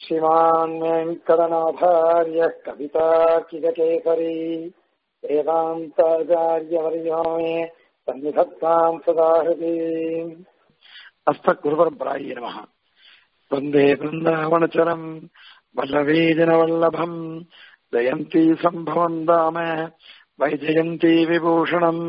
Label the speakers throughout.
Speaker 1: श्रीमान् वेङ्कटनाथार्यः कवितार्किककेसरी वेदान्ताचार्यवर्यो मे सन्निधत्ताम् सदा हृदि
Speaker 2: அஸ்தகுருபரம்பராய நம வந்தே பிருந்தாவனச்சரம் வல்லவீஜனவல்லபம் ஜெயந்தி சம்பவம் தாம வைஜயந்தி விபூஷணம்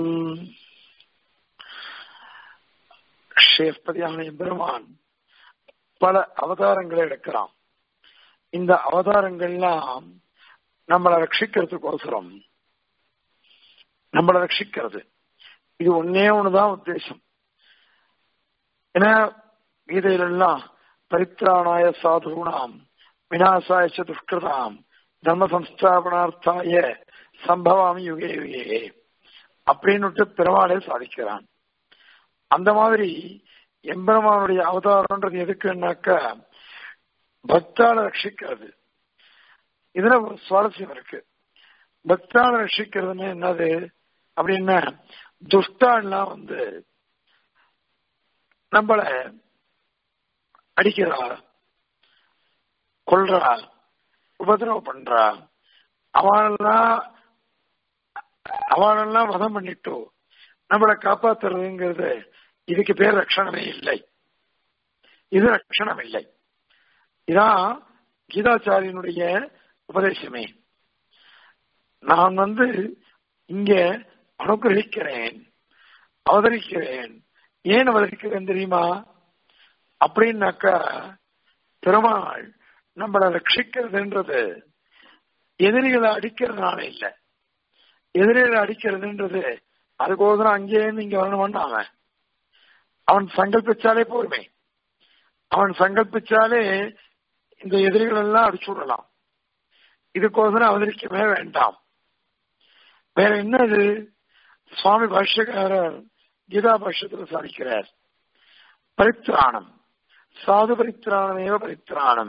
Speaker 2: ஸ்ரேஷ்பதியான பெருமான் பல அவதாரங்களை எடுக்கிறான் இந்த அவதாரங்கள்லாம் நம்மளை ரட்சிக்கிறதுக்கோசரம் நம்மளை ரட்சிக்கிறது இது ஒன்னே ஒண்ணுதான் உத்தேசம் ஏன்னா கீதையிலெல்லாம் பரித்ராணாய சாதுகுணாம் விநாசாய துஷ்கிருதாம் தர்ம சம்ஸ்தாபனார்த்தாய சம்பவாமி யுகே யுகே அப்படின்னு பெருமாளே சாதிக்கிறான் அந்த மாதிரி எம்பெருமானுடைய அவதாரம்ன்றது எதுக்குன்னாக்கா பக்தால ரட்சிக்கிறது இதுல ஒரு சுவாரஸ்யம் இருக்கு பக்தால ரட்சிக்கிறதுன்னு என்னது அப்படின்னா துஷ்டாலாம் வந்து நம்மள அடிக்கிறா கொல்றா உபதிரவம் பண்றா அவனெல்லாம் அவனெல்லாம் வதம் பண்ணிட்டு நம்மளை காப்பாத்துறதுங்கிறது இதுக்கு பேர் ரட்சணமே இல்லை இது ரட்சணம் இல்லை இதான் கீதாச்சாரியனுடைய உபதேசமே நான் வந்து இங்க அனுகிரகிக்கிறேன் அவதரிக்கிறேன் ஏன் அவதரிக்கிறேன் தெரியுமா அப்படின்னாக்கா பெருமாள் நம்மளை ரட்சிக்கிறதுன்றது எதிரிகளை அடிக்கிறதுனால இல்லை எதிரிகளை அடிக்கிறதுன்றது அதுக்கோசரம் அங்கேயிருந்து இங்க வரணும்னு அவன் அவன் சங்கல்பிச்சாலே போருமே அவன் சங்கல்பிச்சாலே இந்த எதிரிகள் எல்லாம் அடிச்சு விடலாம் இதுக்கோசரம் அவதரிக்கவே வேண்டாம் வேற என்னது சுவாமி பாஷ்யக்காரர் கீதா பாஷ்யத்தில் சாதிக்கிறார் பரித்ராணம் சாது பரித்ராணமேவ பரித்ராணம்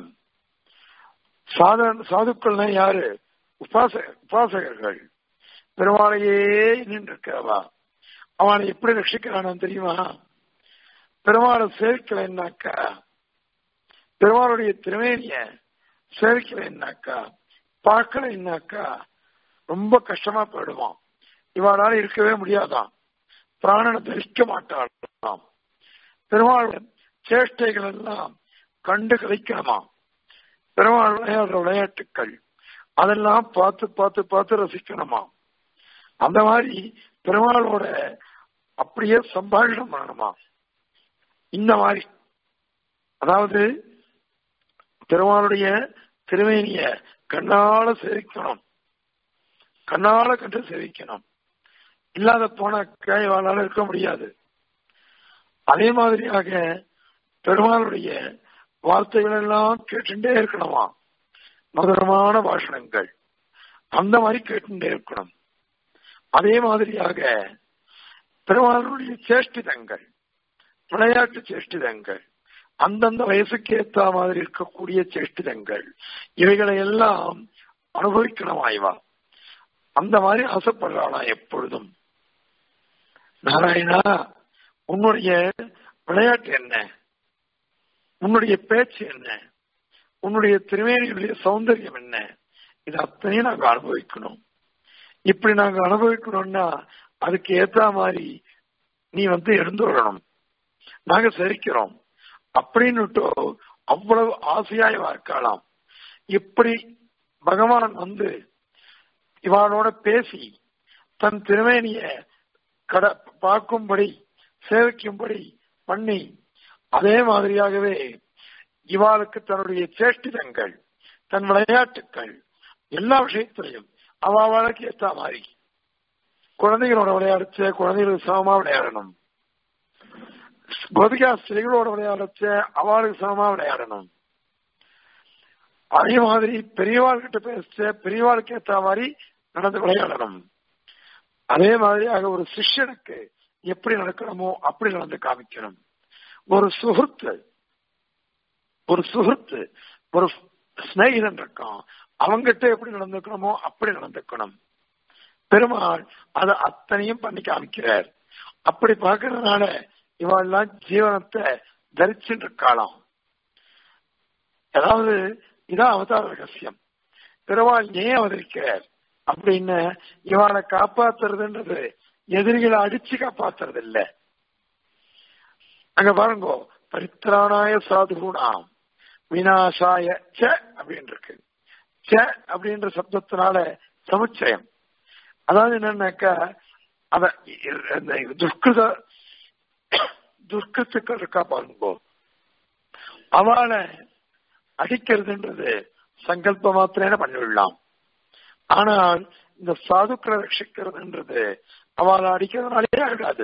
Speaker 2: சாதாரண சாதுக்கள்னா யாரு உபாச உபாசகர்கள் பெருமாளையே நின்றிருக்கிறவா அவனை எப்படி ரட்சிக்கிறானு தெரியுமா பெருமாளை சேர்க்கலைன்னாக்கா பெருமாளுடைய திருமேனிய சேர்க்கலைன்னாக்கா பார்க்கலைன்னாக்கா ரொம்ப கஷ்டமா போயிடுவான் இவனால இருக்கவே முடியாதான் பிராணனை தரிக்க மாட்டாளாம் பெருமாள் சேஷ்டைகள் எல்லாம் கண்டு கழிக்கணுமா பெருமாள் விளையாடுற விளையாட்டுக்கள் அதெல்லாம் பார்த்து பார்த்து பார்த்து ரசிக்கணுமா அந்த மாதிரி பெருமாளோட அப்படியே சம்பாஷணம் பண்ணணுமா இந்த மாதிரி அதாவது பெருமாளுடைய திருமேனிய கண்ணால சேவிக்கணும் கண்ணால கண்டு சேவிக்கணும் இல்லாத போன கேழ்வாளால இருக்க முடியாது அதே மாதிரியாக பெருமாளுடைய வார்த்தைகள் எல்லாம் கேட்டுட்டே இருக்கணுமா மதுரமான பாஷணங்கள் அந்த மாதிரி கேட்டுட்டே இருக்கணும் அதே மாதிரியாக பெருமாளுடைய சேஷ்டிதங்கள் விளையாட்டு சேஷ்டிதங்கள் அந்தந்த வயசுக்கு ஏற்ற மாதிரி இருக்கக்கூடிய சேஷ்டிதங்கள் இவைகளை எல்லாம் அனுபவிக்கணும் ஆய்வா அந்த மாதிரி ஆசைப்படுறாளா எப்பொழுதும் நாராயணா உன்னுடைய விளையாட்டு என்ன உன்னுடைய பேச்சு என்ன உன்னுடைய திருமேனியுடைய சௌந்தரியம் என்ன இது அத்தனையும் நாங்க அனுபவிக்கணும் இப்படி நாங்க அனுபவிக்கணும்னா அதுக்கு ஏத்த மாதிரி நீ வந்து எழுந்து வரணும் நாங்க சரிக்கிறோம் அப்படின்னுட்டு அவ்வளவு ஆசையாய் இருக்கலாம் இப்படி பகவான் வந்து இவாளோட பேசி தன் திருமேனிய கட பார்க்கும்படி சேவிக்கும்படி பண்ணி அதே மாதிரியாகவே இவாளுக்கு தன்னுடைய சேஷ்டிதங்கள் தன் விளையாட்டுக்கள் எல்லா விஷயத்திலையும் அவளுக்கு ஏற்ற மாதிரி குழந்தைகளோட விளையாடுச்ச குழந்தைகளுக்கு சமமா விளையாடணும் கோபிகா ஸ்திரீகளோட விளையாடுச்ச அவளுக்கு சமமா விளையாடணும் அதே மாதிரி பெரியவாள் கிட்ட பேச பெரியவாளுக்கு ஏற்ற மாதிரி நடந்து விளையாடணும் அதே மாதிரியாக ஒரு சிஷ்யனுக்கு எப்படி நடக்கணுமோ அப்படி நடந்து காமிக்கணும் ஒரு சுகൃத்து ஒரு சுகൃத்து ஒரு ஸ்நேகிதன் இருக்கான் அவங்கிட்ட எப்படி நடந்துக்கணுமோ அப்படி நடந்துக்கணும் பெருமாள் அதை அத்தனையும் பண்ணி காமிக்கிறார் அப்படி பார்க்கறதுனால இவெல்லாம் ஜீவனத்தை தரிச்சுட்டு இருக்காளாம் அதாவது இதான் அவதார ரகசியம் பெருமாள் ஏன் அவதரிக்கிறார் அப்படின்னு இவாளை காப்பாத்துறதுன்றது எதிரிகளை அடிச்சு காப்பாத்துறது இல்ல அங்க பாருங்க பரித்ராணாய சாதுகுணாம் வினாசாய ச அப்படின்னு இருக்கு ச அப்படின்ற சப்தத்தினால சமுச்சயம் அதாவது என்னன்னாக்கா அத இந்த துஷ்கிருத துஷ்கிருத்துக்கள் இருக்கா பாருங்க அவளை அடிக்கிறதுன்றது சங்கல்ப மாத்திரேன பண்ணிவிடலாம் ஆனால் இந்த சாதுக்களை ரட்சிக்கிறதுன்றது அவளை அடிக்கிறதுனாலே ஆகாது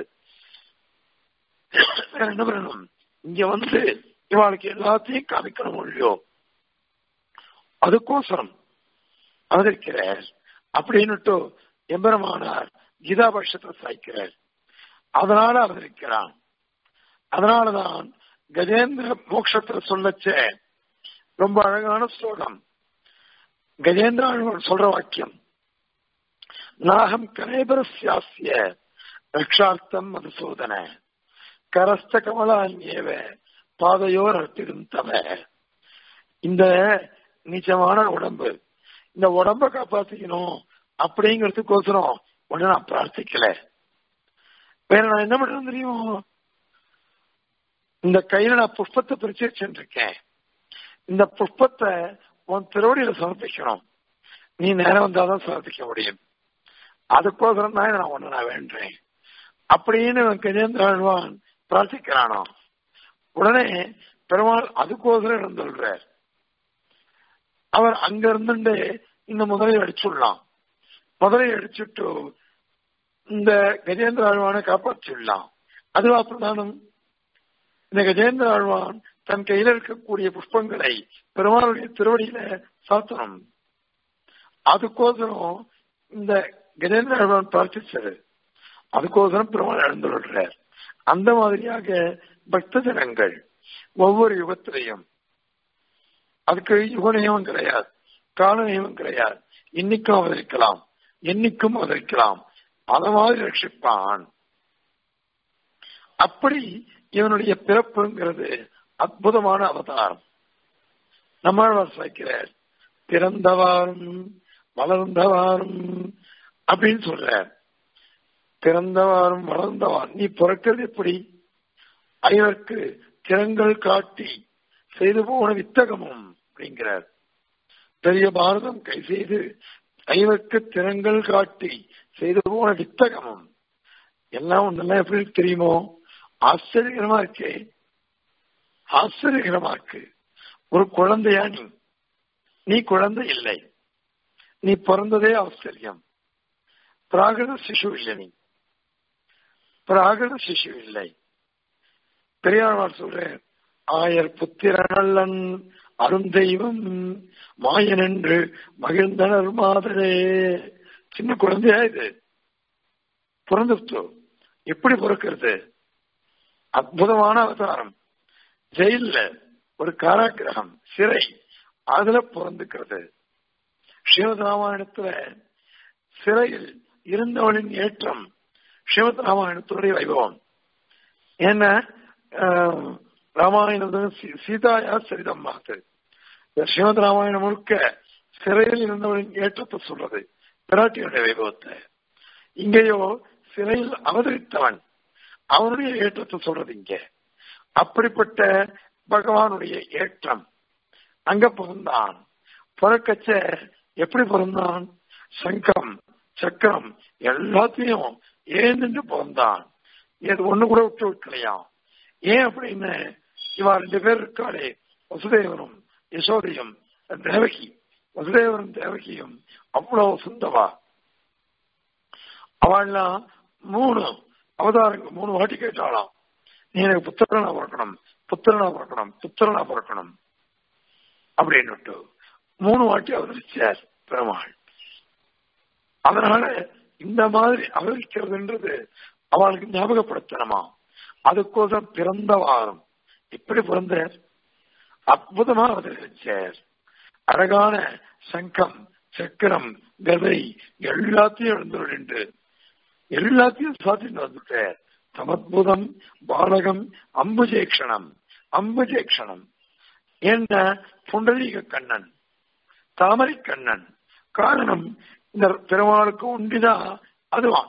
Speaker 2: என்ன பண்ணணும் இங்க வந்து இவாளுக்கு எல்லாத்தையும் காமிக்கணும் இல்லையோ அதுக்கோசரம் அவதரிக்கிறார் அப்படின்னுட்டு எம்பெருமானார் கீதாபட்சத்தை சாய்க்கிறார் அதனால அவதரிக்கிறான் அதனாலதான் கஜேந்திர மோட்சத்துல சொல்லச்ச ரொம்ப அழகான ஸ்லோகம் கஜேந்திர சொல்ற வாக்கியம் நாகம் கணேபரஸ்யாசிய ரக்ஷார்த்தம் மதுசூதன கரஸ்த கமலான்யேவ பாதையோர் அர்த்திருந்தவ இந்த நீச்சமான உடம்பு இந்த உடம்ப காப்பாத்திக்கணும் அப்படிங்கிறதுக்கோசரம் ஒண்ணு நான் பிரார்த்திக்கல வேற நான் என்ன பண்றது தெரியும் இந்த கையில நான் புஷ்பத்தை பிரிச்சு வச்சுருக்கேன் இந்த புஷ்பத்தை உன் திருவடியில சமர்ப்பிக்கணும் நீ நேரம் வந்தாதான் சமர்ப்பிக்க முடியும் அதுக்கோசரம் தான் நான் ஒண்ணு நான் வேண்டேன் அப்படின்னு கஜேந்திர ஆழ்வான் பிரார்த்திக்கிறானோ உடனே பெருமாள் அதுக்கோசரம் இருந்துள்ளார் அவர் அங்க இருந்துட்டு இந்த முதலை அடிச்சுடலாம் முதலை அடிச்சுட்டு இந்த கஜேந்திர ஆழ்வானை காப்பாற்றிடலாம் அதுவா பிரதானம் இந்த கஜேந்திர ஆழ்வான் தன் கையில இருக்கக்கூடிய புஷ்பங்களை பெருமாளுடைய திருவடியில சாத்தணும் அதுக்கோசரம் இந்த கஜேந்திர ஆழ்வான் பிரார்த்திச்சது அதுக்கோசரம் பெருமாள் எழுந்துள்ளார் அந்த மாதிரியாக பக்த ஜனங்கள் ஒவ்வொரு யுகத்திலையும் அதுக்கு யுக நியமம் கிடையாது கால நியமம் கிடையாது இன்னைக்கும் அவதரிக்கலாம் என்னைக்கும் அவதரிக்கலாம் அத மாதிரி ரட்சிப்பான் அப்படி இவனுடைய பிறப்புங்கிறது அற்புதமான அவதாரம் நம்மாழ்வார் சாய்க்கிறார் பிறந்தவாறும் வளர்ந்தவாறும் அப்படின்னு சொல்றார் பிறந்தவாறும் வளர்ந்தவார் நீ பிறக்கிறது எப்படி ஐவருக்கு திறங்கள் காட்டி செய்து போன வித்தகமும் அப்படிங்கிறார் பெரிய பாரதம் கை செய்து ஐவருக்கு திறங்கள் காட்டி செய்து போன வித்தகமும் எல்லாம் ஒன்னெல்லாம் எப்படி தெரியுமோ ஆச்சரியகரமா இருக்கே ஆச்சரியகரமா இருக்கு ஒரு குழந்தையா நீ நீ குழந்தை இல்லை நீ பிறந்ததே ஆச்சரியம் பிராகிருத சிசு இல்லை நீ பிராகிருத சிசு இல்லை பெரியாழ்வார் சொல்றேன் ஆயர் புத்திரநல்லன் அருந்தெய்வம் மாயன் என்று மகிழ்ந்தனர் மாதிரே சின்ன குழந்தையா இது பிறந்துட்டு எப்படி பிறக்கிறது அற்புதமான அவதாரம் ஜெயில்ல ஒரு காராகிரகம் சிறை அதுல பிறந்துக்கிறது ஸ்ரீமத் ராமாயணத்துல சிறையில் இருந்தவளின் ஏற்றம் ஸ்ரீமத் ராமாயணத்துடைய வைபவம் ஏன்னா ராமாயணம் சீதாயா சரிதம் மாத்து ஸ்ரீமத் ராமாயணம் முழுக்க சிறையில் இருந்தவளின் ஏற்றத்தை சொல்றது பிராட்டியுடைய வைபவத்தை இங்கேயோ சிறையில் அவதரித்தவன் அவனுடைய ஏற்றத்தை சொல்றது இங்க அப்படிப்பட்ட பகவானுடைய ஏற்றம் அங்க பிறந்தான் பிறக்கச்ச எப்படி பிறந்தான் சங்கம் சக்கரம் எல்லாத்தையும் ஏந்துட்டு பிறந்தான் இது ஒண்ணு கூட விட்டு வைக்கலையாம் ஏன் அப்படின்னு இவா ரெண்டு பேர் இருக்காளே வசுதேவரும் யசோதையும் தேவகி வசுதேவரும் தேவகியும் அவ்வளவு சுந்தவா அவள்லாம் மூணு அவதாரங்கள் மூணு வாட்டி கேட்டாலாம் நீ எனக்கு புத்திரனா பிறக்கணும் புத்திரனா பிறக்கணும் புத்திரனா பிறக்கணும் அப்படின்னு மூணு வாட்டி அவதரிச்சார் பெருமாள் அதனால இந்த மாதிரி அவதரிக்கிறதுன்றது அவளுக்கு ஞாபகப்படுத்தணுமா அதுக்கோசம் பிறந்த வாரம் எப்படி பிறந்தார் அற்புதமா அவதரிச்சார் அழகான சங்கம் சக்கரம் கதை எல்லாத்தையும் எழுந்துட்டு எல்லாத்தையும் சாத்திட்டு வந்துட்டார் சமத்புதம் பாலகம் அம்புஜேக்ஷணம் அம்புஜேக்ஷணம் என்ன புண்டரீக கண்ணன் தாமரை கண்ணன் காரணம் இந்த பெருமாளுக்கு உண்டிதான் அதுவான்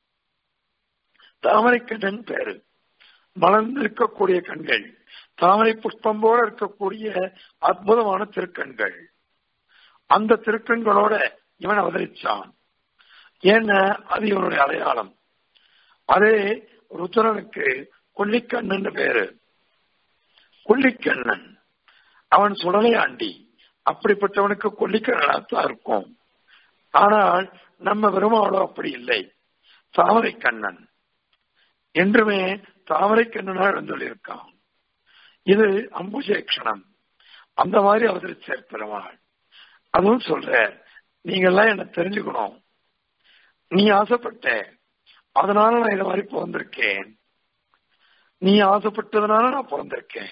Speaker 2: தாமரை கண்ணன் பேரு மலர்ந்து இருக்கக்கூடிய கண்கள் தாமரை புஷ்பம் போல இருக்கக்கூடிய அற்புதமான திருக்கண்கள் அந்த திருக்கண்களோட இவன் அவதரிச்சான் ஏன்னா அது இவனுடைய அடையாளம் அதே ருத்ரனுக்கு கொல்லிக்கண்ணன் பேரு கொல்லிக்கண்ணன் அவன் சுடலையாண்டி அப்படிப்பட்டவனுக்கு கொல்லிக்கண்ணனாத்தான் இருக்கும் ஆனால் நம்ம பெருமாளோ அப்படி இல்லை தாமரை கண்ணன் என்றுமே தாமரை கண்ணனா எழுந்துள்ளிருக்கான் இது அம்புஜேக்ஷணம் அந்த மாதிரி அவதரிச்ச பெருமாள் அதுவும் சொல்ற நீங்க எல்லாம் என்ன தெரிஞ்சுக்கணும் நீ ஆசைப்பட்ட அதனால நான் இதை மாதிரி பிறந்திருக்கேன் நீ ஆசைப்பட்டதுனால நான் பிறந்திருக்கேன்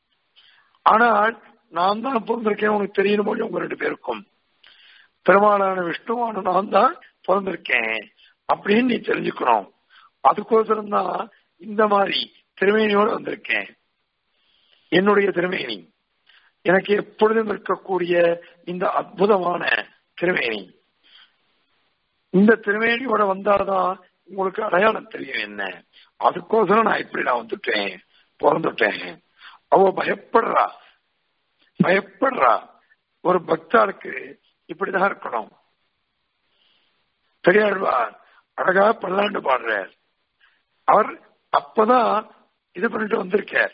Speaker 2: ஆனால் நான் தான் பிறந்திருக்கேன் உனக்கு தெரியணுமோ உங்க ரெண்டு பேருக்கும் பெருமாளான விஷ்ணுவான நான் தான் பிறந்திருக்கேன் அப்படின்னு நீ தெரிஞ்சுக்கணும் அதுக்கோசரம் தான் இந்த மாதிரி திருமேனியோடு வந்திருக்கேன் என்னுடைய திருமேனி எனக்கு எப்பொழுதும் இருக்கக்கூடிய இந்த அற்புதமான திருமேனி இந்த திருமேனியோட வந்தாதான் உங்களுக்கு அடையாளம் தெரியும் என்ன அதுக்கோசரம் நான் இப்படி நான் வந்துட்டேன் பிறந்துட்டேன் அவ பயப்படுறா பயப்படுறா ஒரு பக்தாளுக்கு இப்படிதான் இருக்கணும் பெரியாழ்வார் அழகா பல்லாண்டு பாடுறார் அவர் அப்பதான் இது பண்ணிட்டு வந்திருக்கார்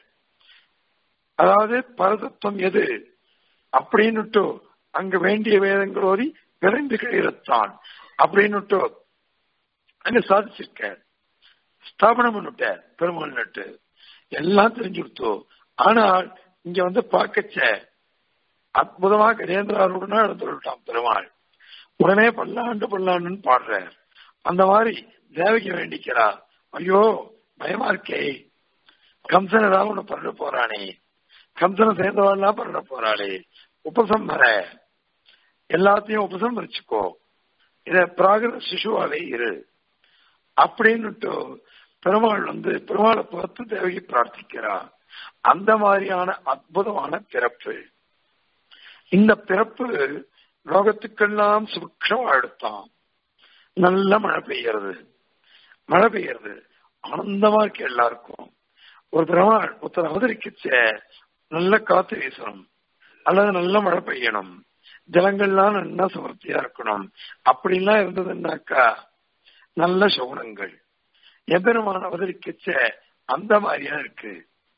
Speaker 2: அதாவது பரதத்துவம் எது அப்படின்னுட்டு அங்க வேண்டிய வேதங்கள் ஓதி விரைந்து கிடைத்தான் அப்படின்னுட்டு அங்க சாதிச்சிருக்கார் ஸ்தாபனம் பண்ணிட்டார் பெருமாள் நட்டு எல்லாம் தெரிஞ்சு கொடுத்தோம் ஆனால் இங்க வந்து பார்க்கச்ச அற்புதமா கஜேந்திராருடனே நடந்துட்டான் பெருமாள் உடனே பல்லாண்டு பல்லாண்டுன்னு பாடுறார் அந்த மாதிரி தேவகி வேண்டிக்கிறா ஐயோ பயமா இருக்கே கம்சன் ஏதாவது ஒண்ணு பண்ண போறானே கம்சனை சேர்ந்தவாள்லாம் பண்ண போறாளே உபசம்மர எல்லாத்தையும் உபசம்மரிச்சுக்கோ இத பிராகிருத சிசுவாவே இரு அப்படின்னுட்டு பெருமாள் வந்து பெருமாளை பார்த்து தேவகி பிரார்த்திக்கிறார் அந்த மாதிரியான அற்புதமான பிறப்பு இந்த பிறப்பு லோகத்துக்கெல்லாம் சுபிக்ஷமா எடுத்தான் நல்ல மழை பெய்யறது மழை பெய்யறது ஆனந்தமா இருக்கு எல்லாருக்கும் ஒரு பெருமாள் ஒருத்தர் அவதரிக்கச்ச நல்ல காத்து வீசணும் அல்லது நல்ல மழை பெய்யணும் ஜலங்கள்லாம் நல்லா சமர்த்தியா இருக்கணும் அப்படிலாம் இருந்ததுன்னாக்கா நல்ல சகுனங்கள் எபெருமான் அவதரிக்கச்ச அந்த மாதிரியா இருக்கு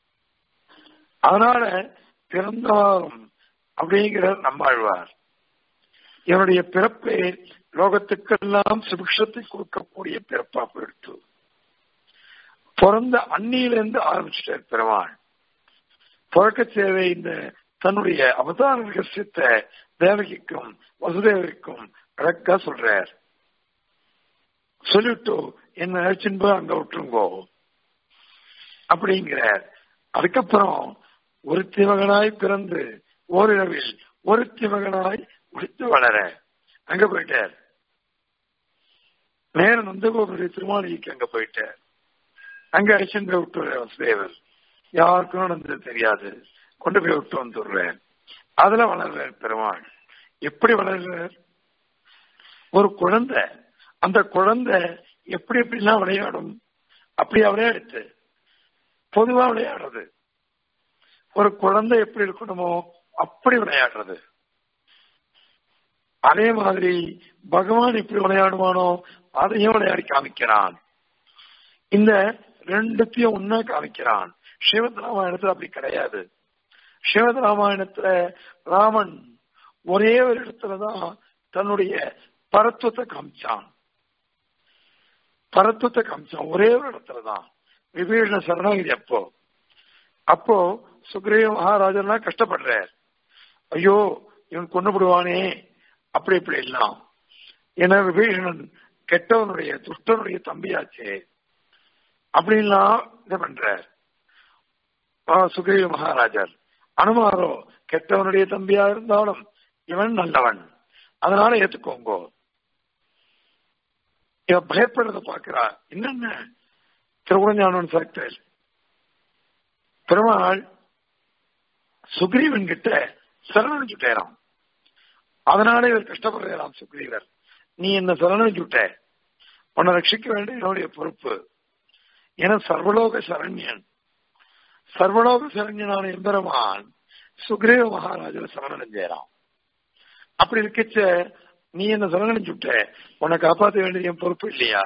Speaker 2: அதனால பிறந்தவாறும் அப்படிங்கிற நம்மாழ்வார் என்னுடைய பிறப்பே லோகத்துக்கெல்லாம் சுபிக்ஷத்தை கொடுக்கக்கூடிய பிறப்பா போயிடுத்து பிறந்த அன்னியிலிருந்து ஆரம்பிச்சிட்டார் பெருமாள் பிறக்க சேவை இந்த தன்னுடைய அவதார ரகசியத்தை தேவகிக்கும் வசுதேவருக்கும் அழகா சொல்றார் சொல்லிட்டு என்ன அழைச்சின்போ அங்க விட்டுருங்கோ அப்படிங்கிறார் அதுக்கப்புறம் ஒருத்தி மகனாய் பிறந்து ஓரிரவில் ஒருத்தி மகனாய் முடித்து வளர அங்க போயிட்டார் நேர நந்தகோபுரிய திருமாளிகைக்கு அங்க போயிட்டார் அங்க அழைச்சிட்டு விட்டு வசுதேவர் யாருக்கும் நடந்தது தெரியாது கொண்டு போய் விட்டு வந்துடுறேன் அதுல வளர்றார் பெருமாள் எப்படி வளர்றார் ஒரு குழந்தை அந்த குழந்தை எப்படி எப்படிலாம் விளையாடும் அப்படியா விளையாடுச்சு பொதுவா விளையாடுறது ஒரு குழந்தை எப்படி இருக்கணுமோ அப்படி விளையாடுறது அதே மாதிரி பகவான் எப்படி விளையாடுவானோ அதையும் விளையாடி காமிக்கிறான் இந்த ரெண்டுத்தையும் ஒன்னா காமிக்கிறான் சிவத் ராமாயணத்துல அப்படி கிடையாது சிவத் ராமாயணத்துல ராமன் ஒரே ஒரு இடத்துலதான் தன்னுடைய பரத்துவத்தை காமிச்சான் பரத்துவத்தை காமிச்சான் ஒரே ஒரு இடத்துலதான் விபீஷண சரணகிரி அப்போ அப்போ சுக்ரீவ மகாராஜர்லாம் கஷ்டப்படுறார் ஐயோ இவன் கொண்டுபிடுவானே அப்படி இப்படி எல்லாம் ஏன்னா விபீஷணன் கெட்டவனுடைய துஷ்டனுடைய தம்பியாச்சே அப்படின்லாம் இது பண்றார் சுக்ரீவ மகாராஜர் அனுமாரோ கெட்டவனுடைய தம்பியா இருந்தாலும் இவன் நல்லவன் அதனால ஏத்துக்கோங்கோ இவ பயப்படுறத பாக்குறா என்னென்ன திருகுணஞானவன் சாக்டர் பெருமாள் சுக்ரீவன் கிட்ட சரணடைஞ்சுட்டேராம் அதனால இவர் கஷ்டப்படுறாராம் சுக்ரீவர் நீ என்ன சரணடைஞ்சுட்ட உன்னை ரட்சிக்க வேண்டிய என்னுடைய பொறுப்பு என சர்வலோக சரண்யன் சர்வலோக சரண்யனான எம்பெருமான் சுக்ரீவ மகாராஜர் சரணடைஞ்சேராம் அப்படி இருக்கச்ச நீ என்ன சரணடைஞ்சுட்ட உன்னை காப்பாற்ற வேண்டியது என் பொறுப்பு இல்லையா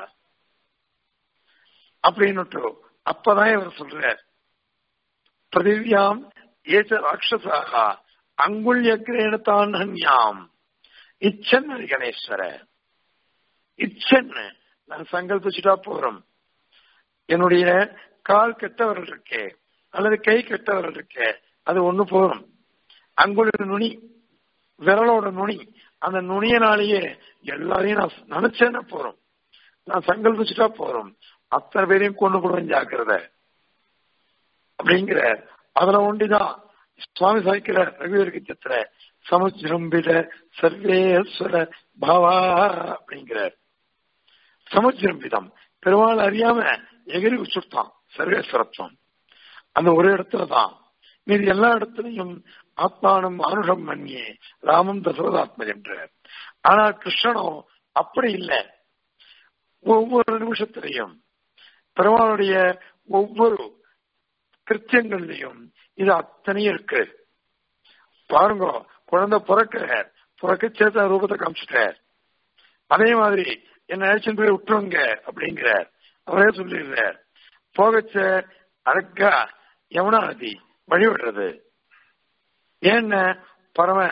Speaker 2: அப்படின்னுட்டு அப்பதான் இவர் சொல்றார் பிரதிவியாம் ஏச்ச ராட்சசாக அங்குள்யக்ரேண தான் ஹன்யாம் இச்சன் கணேஸ்வர இச்சன் நான் சங்கல்பிச்சுட்டா போறோம் என்னுடைய கால் கெட்டவர்கள் இருக்கே அல்லது கை கெட்டவர்கள் இருக்கே அது ஒண்ணு போறோம் அங்குள்ள நுனி விரலோட நுனி அந்த நுனியனாலேயே எல்லாரையும் நான் நினைச்சேன்னா போறோம் நான் சங்கல்பிச்சுட்டா போறோம் அத்தனை பேரையும் கொண்டு போடுவேன் ஜாக்கிரத அப்படிங்கிற அதுல ஒண்டிதான் சுவாமி சாய்க்கிற ரகுவீருக்கு சித்திர சமுஜிரம்பிட சர்வேஸ்வர பாவா அப்படிங்கிறார் சமுஜிரம்பிதம் பெருமாள் அறியாம எகிரி உச்சுட்டான் சர்வேஸ்வரத்துவம் அந்த ஒரு இடத்துலதான் மீது எல்லா இடத்துலையும் ஆத்மானம் அனுஷம் மன்னியே ராமம் தசரதாத்ம என்றார் ஆனால் கிருஷ்ணனோ அப்படி இல்லை ஒவ்வொரு நிமிஷத்திலையும் பெருமாளுடைய ஒவ்வொரு கிருத்தியங்கள்லையும் இது அத்தனையும் இருக்கு பாருங்க குழந்தை பிறக்கிறார் பிறக்க சேத்த ரூபத்தை காமிச்சிட்டார் அதே மாதிரி என்ன அழைச்சிட்டு போய் விட்டுருங்க அப்படிங்கிறார் அவரே சொல்லிடுறார் போகச்ச அழகா யமுனா நதி வழிவிடுறது ஏன்ன பரம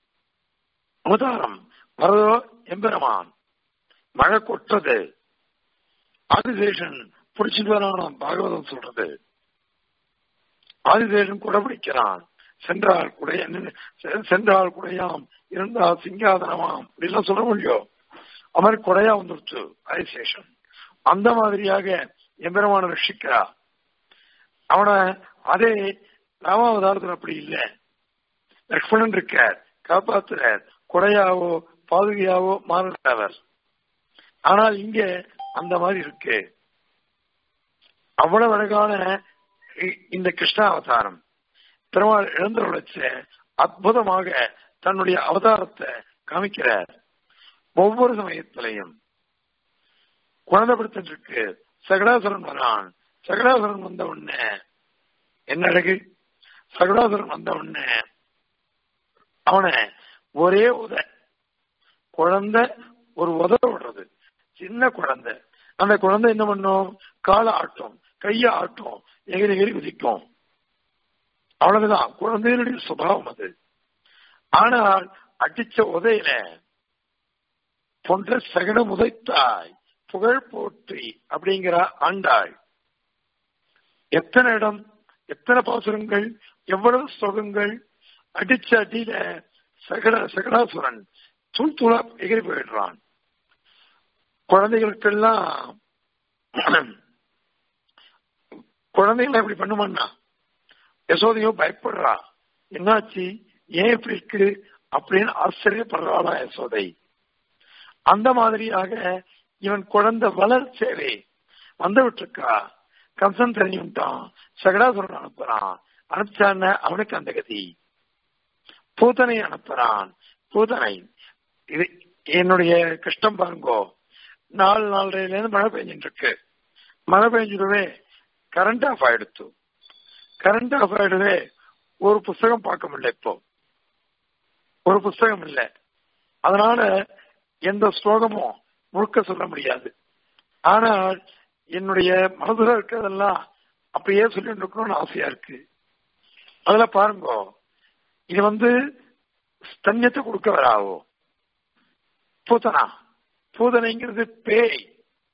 Speaker 2: அவதாரம் வரதோ எம்பெருமான் மழை கொட்டுறது ஆதிசேஷன் பிடிச்சிட்டு வரான் பாகவதம் சொல்றது ஆதிசேஷன் குடை பிடிக்கிறான் சென்றால் குடைய சென்றால் குடையாம் இருந்தால் சிங்காதனமாம் அப்படிலாம் சொல்ல முடியும் அது மாதிரி கொடையா வந்துருச்சு ஆதிசேஷன் அந்த மாதிரியாக எம்பெருமான ரட்சிக்கிறா அவனை அதே ராமாவதாரத்தில் அப்படி இல்லை லக்ஷ்மணன் இருக்கார் காப்பாத்துறார் கொடையாவோ பாதுகையாவோ மாறுறவர் ஆனால் இங்க அந்த மாதிரி இருக்கு அவ்வளவு அழகான இந்த கிருஷ்ண அவதாரம் பெருமாள் இழந்தவழைச்ச அற்புதமாக தன்னுடைய அவதாரத்தை காமிக்கிறார் ஒவ்வொரு சமயத்திலையும் குழந்தை படுத்திட்டு இருக்கு சகடாசுரன் வரான் சகடாசுரன் வந்த உடனே என்ன அழகு சகடாசுரன் வந்த உடனே அவனை ஒரே உத குழந்தை ஒரு உதவ விடுறது சின்ன குழந்தை அந்த குழந்தை என்ன பண்ணும் காலை ஆட்டும் கைய ஆட்டும் எகிரி எகிரி குதிக்கும் அவ்வளவுதான் குழந்தையினுடைய சுபாவம் அது ஆனால் அடிச்ச உதையில போன்ற சகடம் உதைத்தாய் புகழ் போற்றி அப்படிங்கிற ஆண்டாள் எத்தனை இடம் எத்தனை பாசுரங்கள் எவ்வளவு ஸ்லோகங்கள் அடிச்ச அடியில சகட சகடாசுரன் தூள் தூளா எகிரி போயிடுறான் குழந்தைகளுக்கெல்லாம் குழந்தைகளை அப்படி பண்ணுமான்னா யசோதையோ பயப்படுறா என்னாச்சு ஏன் இப்படி இருக்கு அப்படின்னு ஆச்சரியப்படுறாளா யசோதை அந்த மாதிரியாக இவன் குழந்தை வளர் சேவை வந்து விட்டுருக்கா கம்சன் தெரிஞ்சுட்டான் சகடாசுரன் அனுப்புறான் அனுப்பிச்சான அவனுக்கு அந்த கதி பூதனை அனுப்புறான் பூதனை இது என்னுடைய கஷ்டம் பாருங்கோ நாலு நாலரைல இருந்து மழை பெஞ்சிட்டு இருக்கு மழை பெஞ்சிடவே கரண்ட் ஆஃப் ஆயிடுத்து கரண்ட் ஆஃப் ஆயிடவே ஒரு புஸ்தகம் பார்க்க முடியல இப்போ ஒரு புஸ்தகம் இல்லை அதனால எந்த ஸ்லோகமும் முழுக்க சொல்ல முடியாது ஆனால் என்னுடைய மனதுல இருக்கிறதெல்லாம் அப்படியே சொல்லிட்டு இருக்கணும்னு ஆசையா இருக்கு அதுல பாருங்க இது வந்து ஸ்தன்யத்தை கொடுக்க வராவோ பூதனா பூதனைங்கிறது பேய்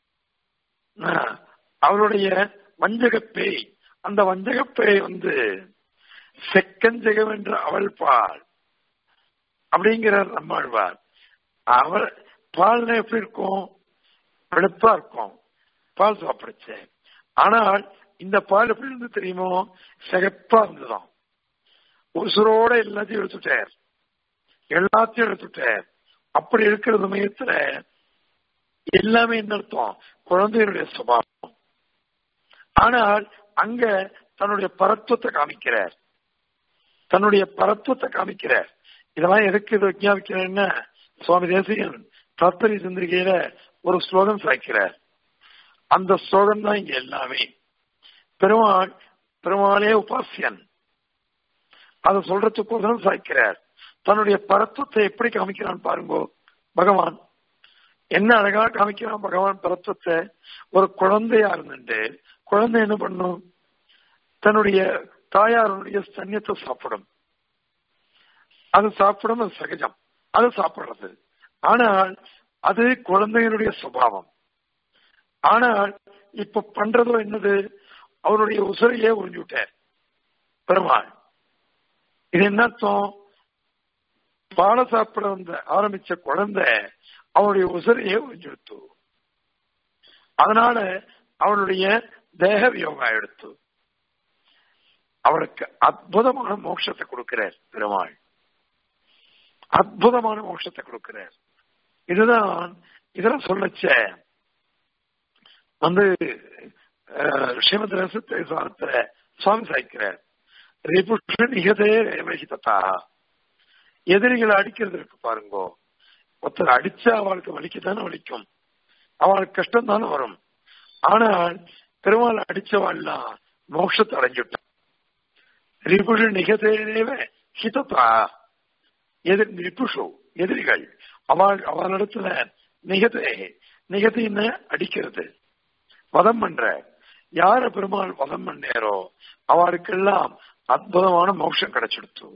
Speaker 2: அவருடைய வஞ்சக பேய் அந்த வஞ்சக பேய் வந்து செக்கஞ்சகம் என்ற அவள் பால் அப்படிங்கிறார் நம்மாழ்வார் அவர் பால்னா எப்படி இருக்கும் வெளுப்பா இருக்கும் பால் சாப்பிடுச்சு ஆனால் இந்த பால் எப்படி இருந்து தெரியுமோ சிகப்பா இருந்துதான் உசுரோட எல்லாத்தையும் எடுத்துட்டார் எல்லாத்தையும் எடுத்துட்டார் அப்படி இருக்கிற சமயத்துல எல்லாமே என்ன அர்த்தம் குழந்தைகளுடைய சுபாவம் ஆனால் அங்க தன்னுடைய பரத்துவத்தை காமிக்கிறார் தன்னுடைய பரத்துவத்தை காமிக்கிறார் இதெல்லாம் எதுக்கு இது விஞ்ஞாபிக்கிறேன்னா சுவாமி தேசிகன் தத்தரி சிந்திரிகையில ஒரு ஸ்லோகம் சாய்க்கிறார் அந்த ஸ்லோகம் தான் இங்க எல்லாமே பெருமாள் பெருமாளே உபாசியன் அதை சொல்றதுக்கு சாய்க்கிறார் தன்னுடைய பரத்துவத்தை எப்படி காமிக்கிறான் பாருங்கோ பகவான் என்ன அழகா காமிக்கிறான் பகவான் பரத்துவத்தை ஒரு குழந்தையா இருந்துட்டு குழந்தை என்ன பண்ணும் தன்னுடைய தாயாருடைய ஸ்தன்யத்தை சாப்பிடும் அது சாப்பிடும் அது சகஜம் அது சாப்பிடுறது ஆனால் அது குழந்தையினுடைய சுபாவம் ஆனால் இப்ப பண்றதோ என்னது அவருடைய உசரையே உறிஞ்சு விட்டார் பெருமாள் இது என்ன அர்த்தம் பால சாப்பிட வந்த ஆரம்பிச்ச குழந்தை அவனுடைய உசரையே உறிஞ்செடுத்து அதனால அவனுடைய தேக வியோகம் எடுத்து அவருக்கு அற்புதமான மோட்சத்தை கொடுக்கிறார் பெருமாள் அற்புதமான மோட்சத்தை கொடுக்கிறார் இதுதான் இதெல்லாம் சொல்லச்ச வந்து ஸ்ரீமத் ரசத்தை சாரத்துல சுவாமி சாய்க்கிறார் ரிபுஷன் இகதே ரேவகிதா எதிரிகளை அடிக்கிறது இருக்கு பாருங்கோ ஒருத்தர் அடிச்சா அவளுக்கு வலிக்கத்தானே வலிக்கும் அவளுக்கு கஷ்டம் தானே வரும் ஆனால் பெருமாள் அடிச்சவாள்லாம் மோட்சத்தை அடைஞ்சுட்டான் ரிபுஷு நிகதேனேவ ஹிதத்தா எதிர் ரிபுஷு எதிரிகள் அவள் அவளிடத்துல நிகதே நிகதின்னு அடிக்கிறது வதம் பண்ற யார பெருமாள் வதம் பண்ணேரோ அவருக்கெல்லாம் அற்புதமான மோட்சம் கிடைச்சிடுத்து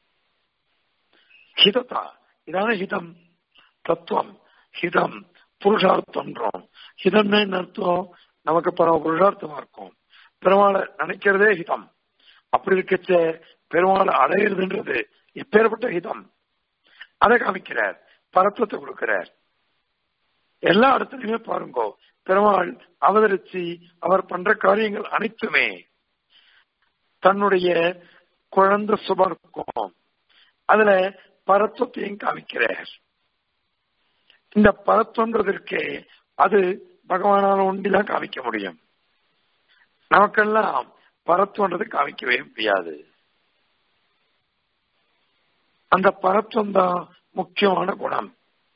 Speaker 2: ஹிதத்தா இதான ஹிதம் தத்துவம் ஹிதம் புருஷார்த்தம்ன்றோம் ஹிதம்னா என்ன அர்த்தம் நமக்கு பரம புருஷார்த்தமா இருக்கும் பெருமாளை நினைக்கிறதே ஹிதம் அப்படி இருக்கச்ச பெருமாளை அடையிறதுன்றது எப்பேற்பட்ட ஹிதம் அதை காமிக்கிறார் பரத்துவத்தை கொடுக்கிறார் எல்லா இடத்துலயுமே பாருங்கோ பெருமாள் அவதரிச்சு அவர் பண்ற காரியங்கள் அனைத்துமே தன்னுடைய குழந்தை சுபம் இருக்கும் அதுல பரத்துவத்தையும் காமிக்கிறார் இந்த பரத்துவன்றதற்கு அது பகவானால ஒன்றிதான் காமிக்க முடியும் நமக்கெல்லாம் பரத்துவன்றது காமிக்கவே முடியாது அந்த பரத்துவம் தான் முக்கியமான குணம்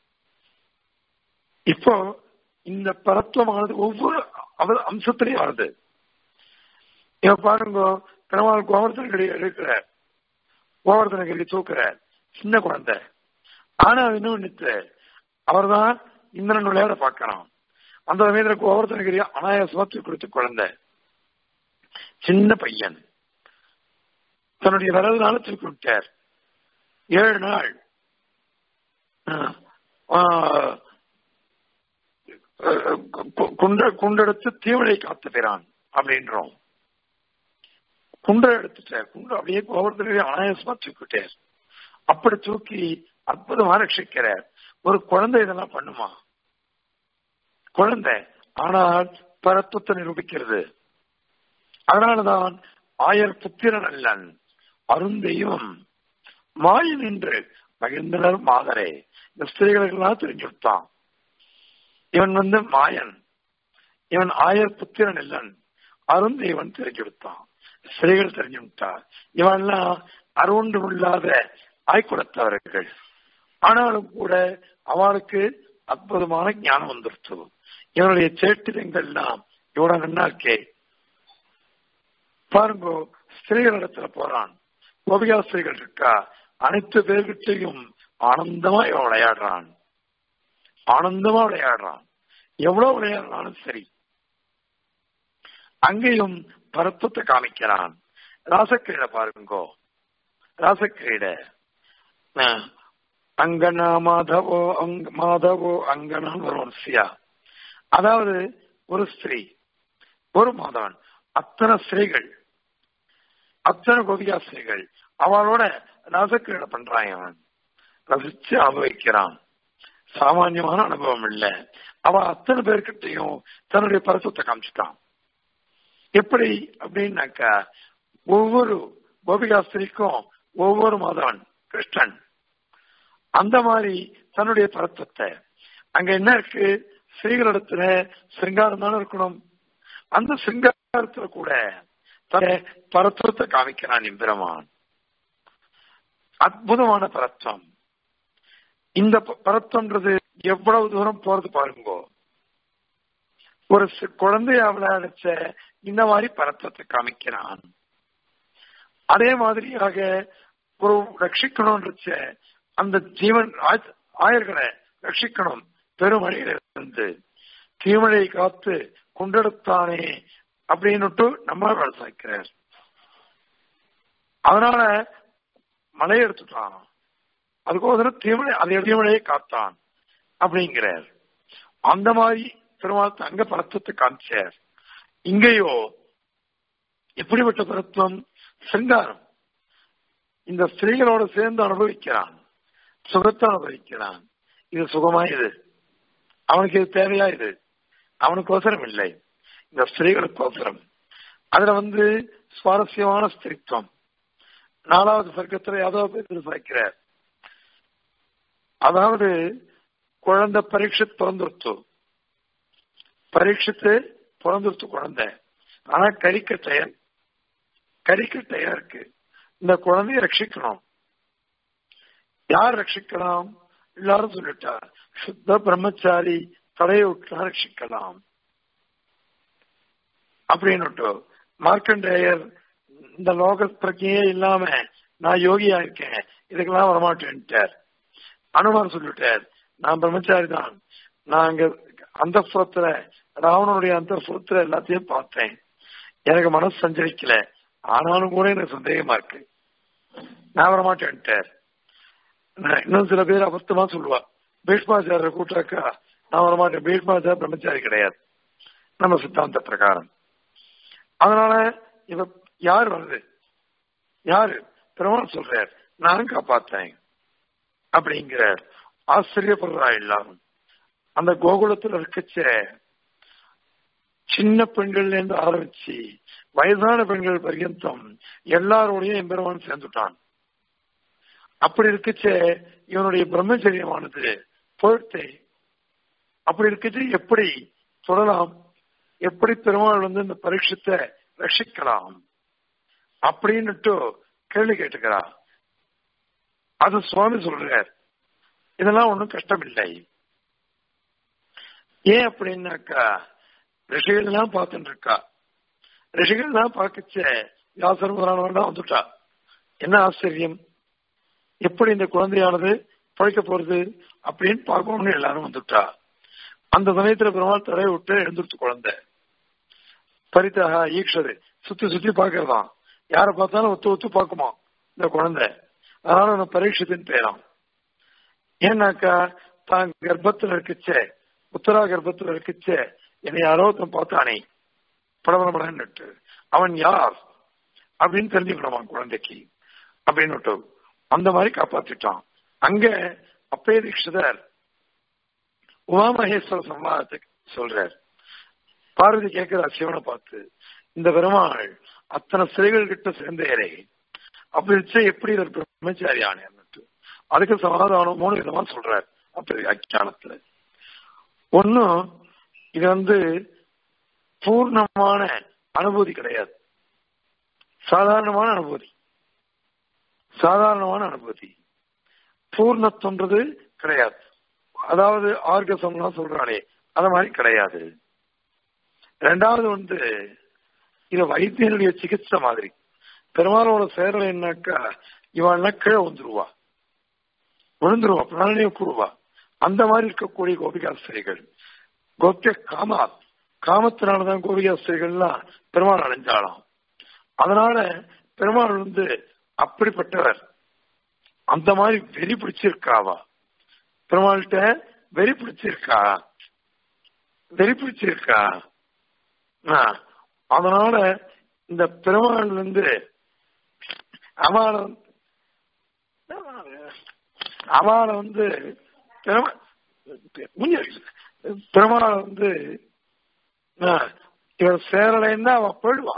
Speaker 2: இப்போ இந்த பரத்துவமானது ஒவ்வொரு அவர் அம்சத்திலையும் வருது இப்ப பாருங்க பெருமாள் கோவர்தனகிரி எடுக்கிறார் கோவர்தனகிரி தூக்குறார் சின்ன குழந்தை ஆனா இன்னும் நித்து அவர் தான் இந்திரன் விளையாட பார்க்கணும் அந்த சமயத்துல கோவர்தனகிரி அனாயாசமா தூக்கி கொடுத்த குழந்தை சின்ன பையன் தன்னுடைய விரல்னால தூக்கி விட்டார் ஏழு நாள் குண்ட குண்டெடுத்து தீவனை காத்து பெறான் அப்படின்றோம் குண்டை எடுத்துட்டார் குண்டு அப்படியே கோபுரத்திலே அனாயாசமா தூக்கிட்டார் அப்படி தூக்கி அற்புதமா ரட்சிக்கிறார் ஒரு குழந்தை இதெல்லாம் பண்ணுமா குழந்தை ஆனால் பரத்துவத்தை நிரூபிக்கிறது அதனாலதான் ஆயர் புத்திரன் அல்லன் அருந்தெய்வம் மாயன் என்று மகிழ்ந்தனர் மாதரே இந்த ஸ்திரீகளுக்கெல்லாம் தெரிஞ்சுட்டான் இவன் வந்து மாயன் இவன் ஆயர் புத்திரன் இல்லன் அருந்தெய்வன் தெரிஞ்சுடுத்தான் ஸ்திரீகள் தெரிஞ்சு விட்டார் இவன்லாம் அருண்டு இல்லாத ஆய்குலத்தவர்கள் ஆனாலும் கூட அவளுக்கு அற்புதமான ஞானம் வந்துருச்சு இவனுடைய சேட்டிதங்கள்லாம் இவ்வளவு நன்னாக்கே பாருங்க ஸ்திரீகள் இடத்துல போறான் கோபிகா ஸ்திரீகள் இருக்கா அனைத்து பேர்கிட்டையும் ஆனந்தமா இவன் விளையாடுறான் ஆனந்தமா விளையாடுறான் எவ்வளவு விளையாடுறாலும் சரி அங்கேயும் பரத்துவத்தை காமிக்கிறான் ராசக்கிரீடை பாருங்கோ ராசக்கிரீடை அங்கனா மாதவோ அங்க மாதவோ அங்கனான்னு வரும் சியா அதாவது ஒரு ஸ்திரீ ஒரு மாதவன் அத்தனை ஸ்திரீகள் அத்தனை கோபிகா ஸ்திரீகள் அவளோட ரசக்கிரீடை பண்றான் அவன் ரசிச்சு அனுபவிக்கிறான் சாமானியமான அனுபவம் இல்ல அவன் அத்தனை பேர்கிட்டையும் தன்னுடைய பரசுத்தை காமிச்சுட்டான் எப்படி அப்படின்னாக்கா ஒவ்வொரு கோபிகாஸ்திரிக்கும் ஒவ்வொரு மாதவன் கிருஷ்ணன் அந்த மாதிரி தன்னுடைய பரத்துவத்தை அங்க என்ன இருக்கு ஸ்ரீகளிடத்துல சிருங்காரம் தானே இருக்கணும் அந்த சிருங்காரத்துல கூட பரத்துவத்தை காமிக்கிறான் எம்பெருமான் அற்புதமான பரத்வம் இந்த பரத்வம்ன்றது எவ்வளவு தூரம் போறது பாருங்கோ ஒரு குழந்தைய விளையாடிச்ச இந்த மாதிரி பரத்வத்தை காமிக்கிறான் அதே மாதிரியாக ஒரு ரட்சிக்கணும்ன்றச்ச அந்த ஜீவன் ஆயர்களை ரட்சிக்கணும் பெருமழையிலிருந்து தீமழையை காத்து கொண்டெடுத்தானே அப்படின்னுட்டு நம்ம சாய்க்கிறார் அதனால மழையை எடுத்துட்டான் அதுக்கோசரம் தீமழை அதை தீமழையை காத்தான் அப்படிங்கிறார் அந்த மாதிரி பெருமாள் அங்க பரத்துவத்தை காமிச்சார் இங்கேயோ எப்படிப்பட்ட பரத்துவம் சிங்காரம் இந்த ஸ்திரீகளோட சேர்ந்து அனுபவிக்கிறான் சுகத்தை அனுபவிக்கிறான் இது சுகமா இது அவனுக்கு இது தேவையா இது அவனுக்கு அவசரம் இல்லை இந்த ஸ்திரீகளுக்கு அவசரம் அதுல வந்து சுவாரஸ்யமான ஸ்திரித்துவம் நாலாவது சர்க்கத்துல யாதவ பேர் சாய்க்கிறார் அதாவது குழந்தை பரீட்சித் பிறந்துருத்து பரீட்சித்து பிறந்துருத்து குழந்தை ஆனா கறிக்கட்டையன் கறிக்கட்டையா இருக்கு இந்த குழந்தைய ரட்சிக்கணும் யார் ரட்சிக்கலாம் எல்லாரும் சொல்லிட்டா சுத்த பிரம்மச்சாரி தடையை விட்டா ரட்சிக்கலாம் அப்படின்னு மார்க்கண்டேயர் இந்த லோக பிரச்சனையே இல்லாம நான் யோகியா இருக்கேன் இதுக்கெல்லாம் வரமாட்டேன்ட்டார் அனுமார் சொல்லிட்டார் நான் பிரம்மச்சாரி தான் நான் அங்க அந்த புறத்துல ராவணனுடைய அந்த புறத்துல எல்லாத்தையும் பார்த்தேன் எனக்கு மனசு சஞ்சரிக்கல ஆனாலும் கூட எனக்கு சந்தேகமா இருக்கு நான் வரமாட்டேன்ட்டார் இன்னும் சில பேர் அபத்தமா சொல்லுவா பீஷ்மாச்சாரிய கூட்டாக்கா நான் வரமாட்டேன் பீஷ்மாச்சார பிரம்மச்சாரி கிடையாது நம்ம சித்தாந்த பிரகாரம் அதனால இவ யார் வருது யாரு பெருமாள் சொல்றார் நான் காப்பாத்தேன் அப்படிங்கிறார் ஆச்சரியப்படுறா எல்லாரும் அந்த கோகுலத்தில் இருக்கச்ச சின்ன பெண்கள்ல இருந்து ஆரம்பிச்சு வயதான பெண்கள் பர்யந்தம் எல்லாரோடையும் எம்பெருமான் சேர்ந்துட்டான் அப்படி இருக்கச்ச இவனுடைய பிரம்மச்சரியமானது போயிட்டு அப்படி இருக்கச்சு எப்படி தொடலாம் எப்படி பெருமாள் வந்து இந்த பரீட்சத்தை ரட்சிக்கலாம் அப்படின்னுட்டு கேள்வி கேட்டுக்கிறா அது சுவாமி சொல்றார் இதெல்லாம் ஒன்றும் கஷ்டம் இல்லை ஏன் அப்படின்னாக்கா ரிஷிகள் எல்லாம் பார்த்துட்டு இருக்கா ரிஷிகள் எல்லாம் பார்க்கச்ச வியாசர் முதலானவன் வந்துட்டா என்ன ஆச்சரியம் எப்படி இந்த குழந்தையானது பழைக்க போறது அப்படின்னு பார்க்கணும்னு எல்லாரும் வந்துட்டா அந்த சமயத்துல பெருமாள் தடைய விட்டு எழுந்துருச்சு குழந்தை பரிதாக ஈக்ஷது சுத்தி சுத்தி பாக்குறதாம் யாரை பார்த்தாலும் ஒத்து ஒத்து பார்க்குமா இந்த குழந்தை அதனால நான் பரீட்சத்தின் பேராம் ஏன்னாக்கா தான் கர்ப்பத்துல இருக்குச்சே உத்தரா கர்ப்பத்துல இருக்குச்சே என்னை யாரோ ஒருத்தன் பார்த்தானே படபடபடன்னுட்டு அவன் யார் அப்படின்னு தெரிஞ்சுக்கணுமா குழந்தைக்கு அப்படின்னு அந்த மாதிரி காப்பாத்திட்டான் அங்க அப்பே தீட்சிதர் உமாமகேஸ்வர சம்வாதத்துக்கு சொல்றார் பார்வதி கேட்கிற சிவனை பார்த்து இந்த பெருமாள் அத்தனை சிலைகள் கிட்ட சேர்ந்தேரே அப்படி வச்சா எப்படி இவர் பிரம்மச்சாரி ஆணையன்னுட்டு அதுக்கு சமாதானம் மூணு விதமா சொல்றார் அப்படி வியாக்கியானத்துல ஒன்னும் இது வந்து பூர்ணமான அனுபூதி கிடையாது சாதாரணமான அனுபூதி சாதாரணமான அனுபூதி பூர்ணத்துன்றது கிடையாது அதாவது ஆர்கசம்லாம் சொல்றானே அது மாதிரி கிடையாது ரெண்டாவது வந்து இது வைத்தியனுடைய சிகிச்சை மாதிரி பெருமாளோட சேரலை என்னாக்கா இவன் கீழே வந்துருவா விழுந்துருவா பிராணிய கூறுவா அந்த மாதிரி இருக்கக்கூடிய கோபிகாஸ்திரிகள் கோபிய காமா காமத்தினாலதான் கோபிகாஸ்திரிகள்லாம் பெருமாள் அடைஞ்சாலாம் அதனால பெருமாள் வந்து அப்படிப்பட்டவர் அந்த மாதிரி வெறி பிடிச்சிருக்காவா பெருமாள்கிட்ட வெறி பிடிச்சிருக்கா வெறி பிடிச்சிருக்கா அதனால இந்த பெருமாள் வந்து அவளை அவளை வந்து பெருமாள் வந்து இவர் சேரலைன்னா அவ போயிடுவா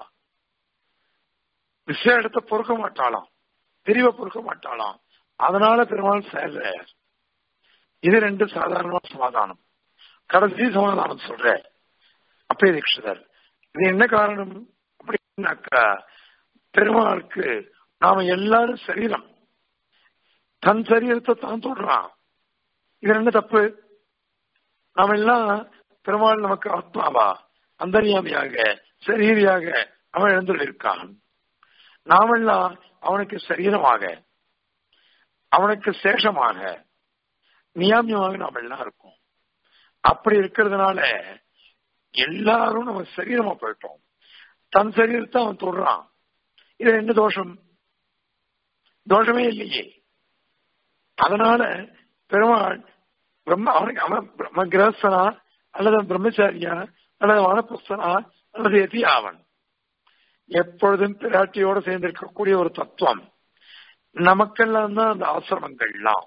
Speaker 2: விஷய இடத்த பொறுக்க மாட்டாளாம் பிரிவை பொறுக்க மாட்டாளாம் அதனால பெருமாள் சேர்ற இது ரெண்டு சாதாரணமான சமாதானம் கடைசி சமாதானம் சொல்ற அப்பே தீட்சிதர் இது என்ன காரணம் அப்படின்னாக்கா பெருமாளுக்கு நாம எல்லாரும் சரீரம் தன் சரீரத்தை தான் தொடுறான் இது என்ன தப்பு நாம எல்லாம் பெருமாள் நமக்கு ஆத்மாவா அந்தரியாமியாக சரீரியாக அவன் எழுந்துள்ளிருக்கான் நாமெல்லாம் அவனுக்கு சரீரமாக அவனுக்கு சேஷமாக நியாமியமாக நாம் எல்லாம் இருக்கோம் அப்படி இருக்கிறதுனால எல்லாரும் நம்ம சரீரமா போயிட்டோம் தன் சரீரத்தை அவன் தொடுறான் இது என்ன தோஷம் தோஷமே இல்லையே அதனால பெருமாள் பிரம்ம அவனுக்கு அவன் பிரம்ம கிரகஸ்தனா அல்லது பிரம்மச்சாரியா அல்லது வானப்புஸ்தனா அல்லது எதி அவன் எப்பொழுதும் பிராட்டியோடு சேர்ந்திருக்கக்கூடிய ஒரு தத்துவம் நமக்கெல்லாம் தான் அந்த ஆசிரமங்கள்லாம்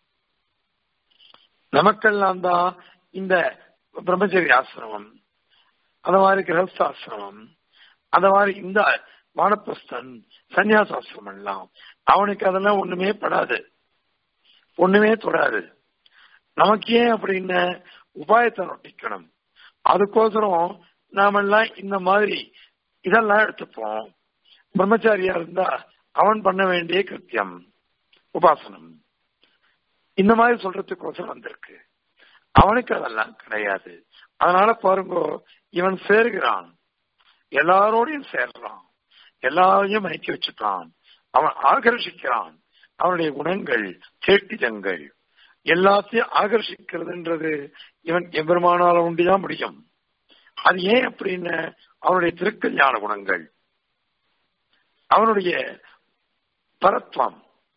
Speaker 2: நமக்கெல்லாம் தான் இந்த பிரம்மச்சரிய ஆசிரமம் அந்த மாதிரி கிரகஸ்தாசிரமம் அந்த மாதிரி இந்த வானப்பிரஸ்தன் சன்னியாசாசிரமம் எல்லாம் அவனுக்கு அதெல்லாம் ஒண்ணுமே படாது ஒண்ணுமே தொடாது நமக்கு ஏன் அப்படின்னு உபாயத்தை நொட்டிக்கணும் அதுக்கோசரம் நாமெல்லாம் இந்த மாதிரி இதெல்லாம் எடுத்துப்போம் பிரம்மச்சாரியா இருந்தா அவன் பண்ண வேண்டிய கிருத்தியம் உபாசனம் இந்த மாதிரி சொல்றதுக்கோசரம் வந்திருக்கு அவனுக்கு அதெல்லாம் கிடையாது அதனால பாருங்க இவன் சேர்கிறான் எல்லாரோடையும் சேர்றான் எல்லாரையும் மயக்கி வச்சுட்டான் அவன் ஆகர்ஷிக்கிறான் அவனுடைய குணங்கள் சேட்டிதங்கள் எல்லாத்தையும் ஆகர்ஷிக்கிறதுன்றது இவன் எம்பெருமானால உண்டிதான் முடியும் அது ஏன் அப்படின்னு அவனுடைய திருக்கல்யாண குணங்கள் அவனுடைய பரத்வம்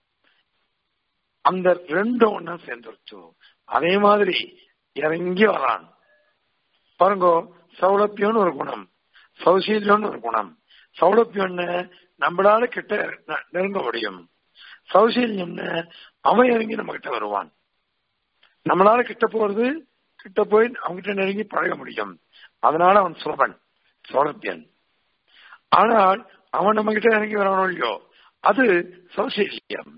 Speaker 2: அந்த ரெண்டும் ஒன்னா சேர்ந்துருச்சு அதே மாதிரி இறங்கி வரான் பாருங்க சௌலபியம்னு ஒரு குணம் சௌசீல்யம்னு ஒரு குணம் சௌலபியம்னு நம்மளால கிட்ட நெருங்க முடியும் சௌசீல்யம்னு அவன் இறங்கி நம்ம கிட்ட வருவான் நம்மளால கிட்ட போறது கிட்ட போய் அவங்கிட்ட நெருங்கி பழக முடியும் அதனால அவன் சுலபன் சௌலபியன் ஆனால் அவன் நம்ம கிட்ட இறங்கி வரணும் இல்லையோ அது சௌசீல்யம்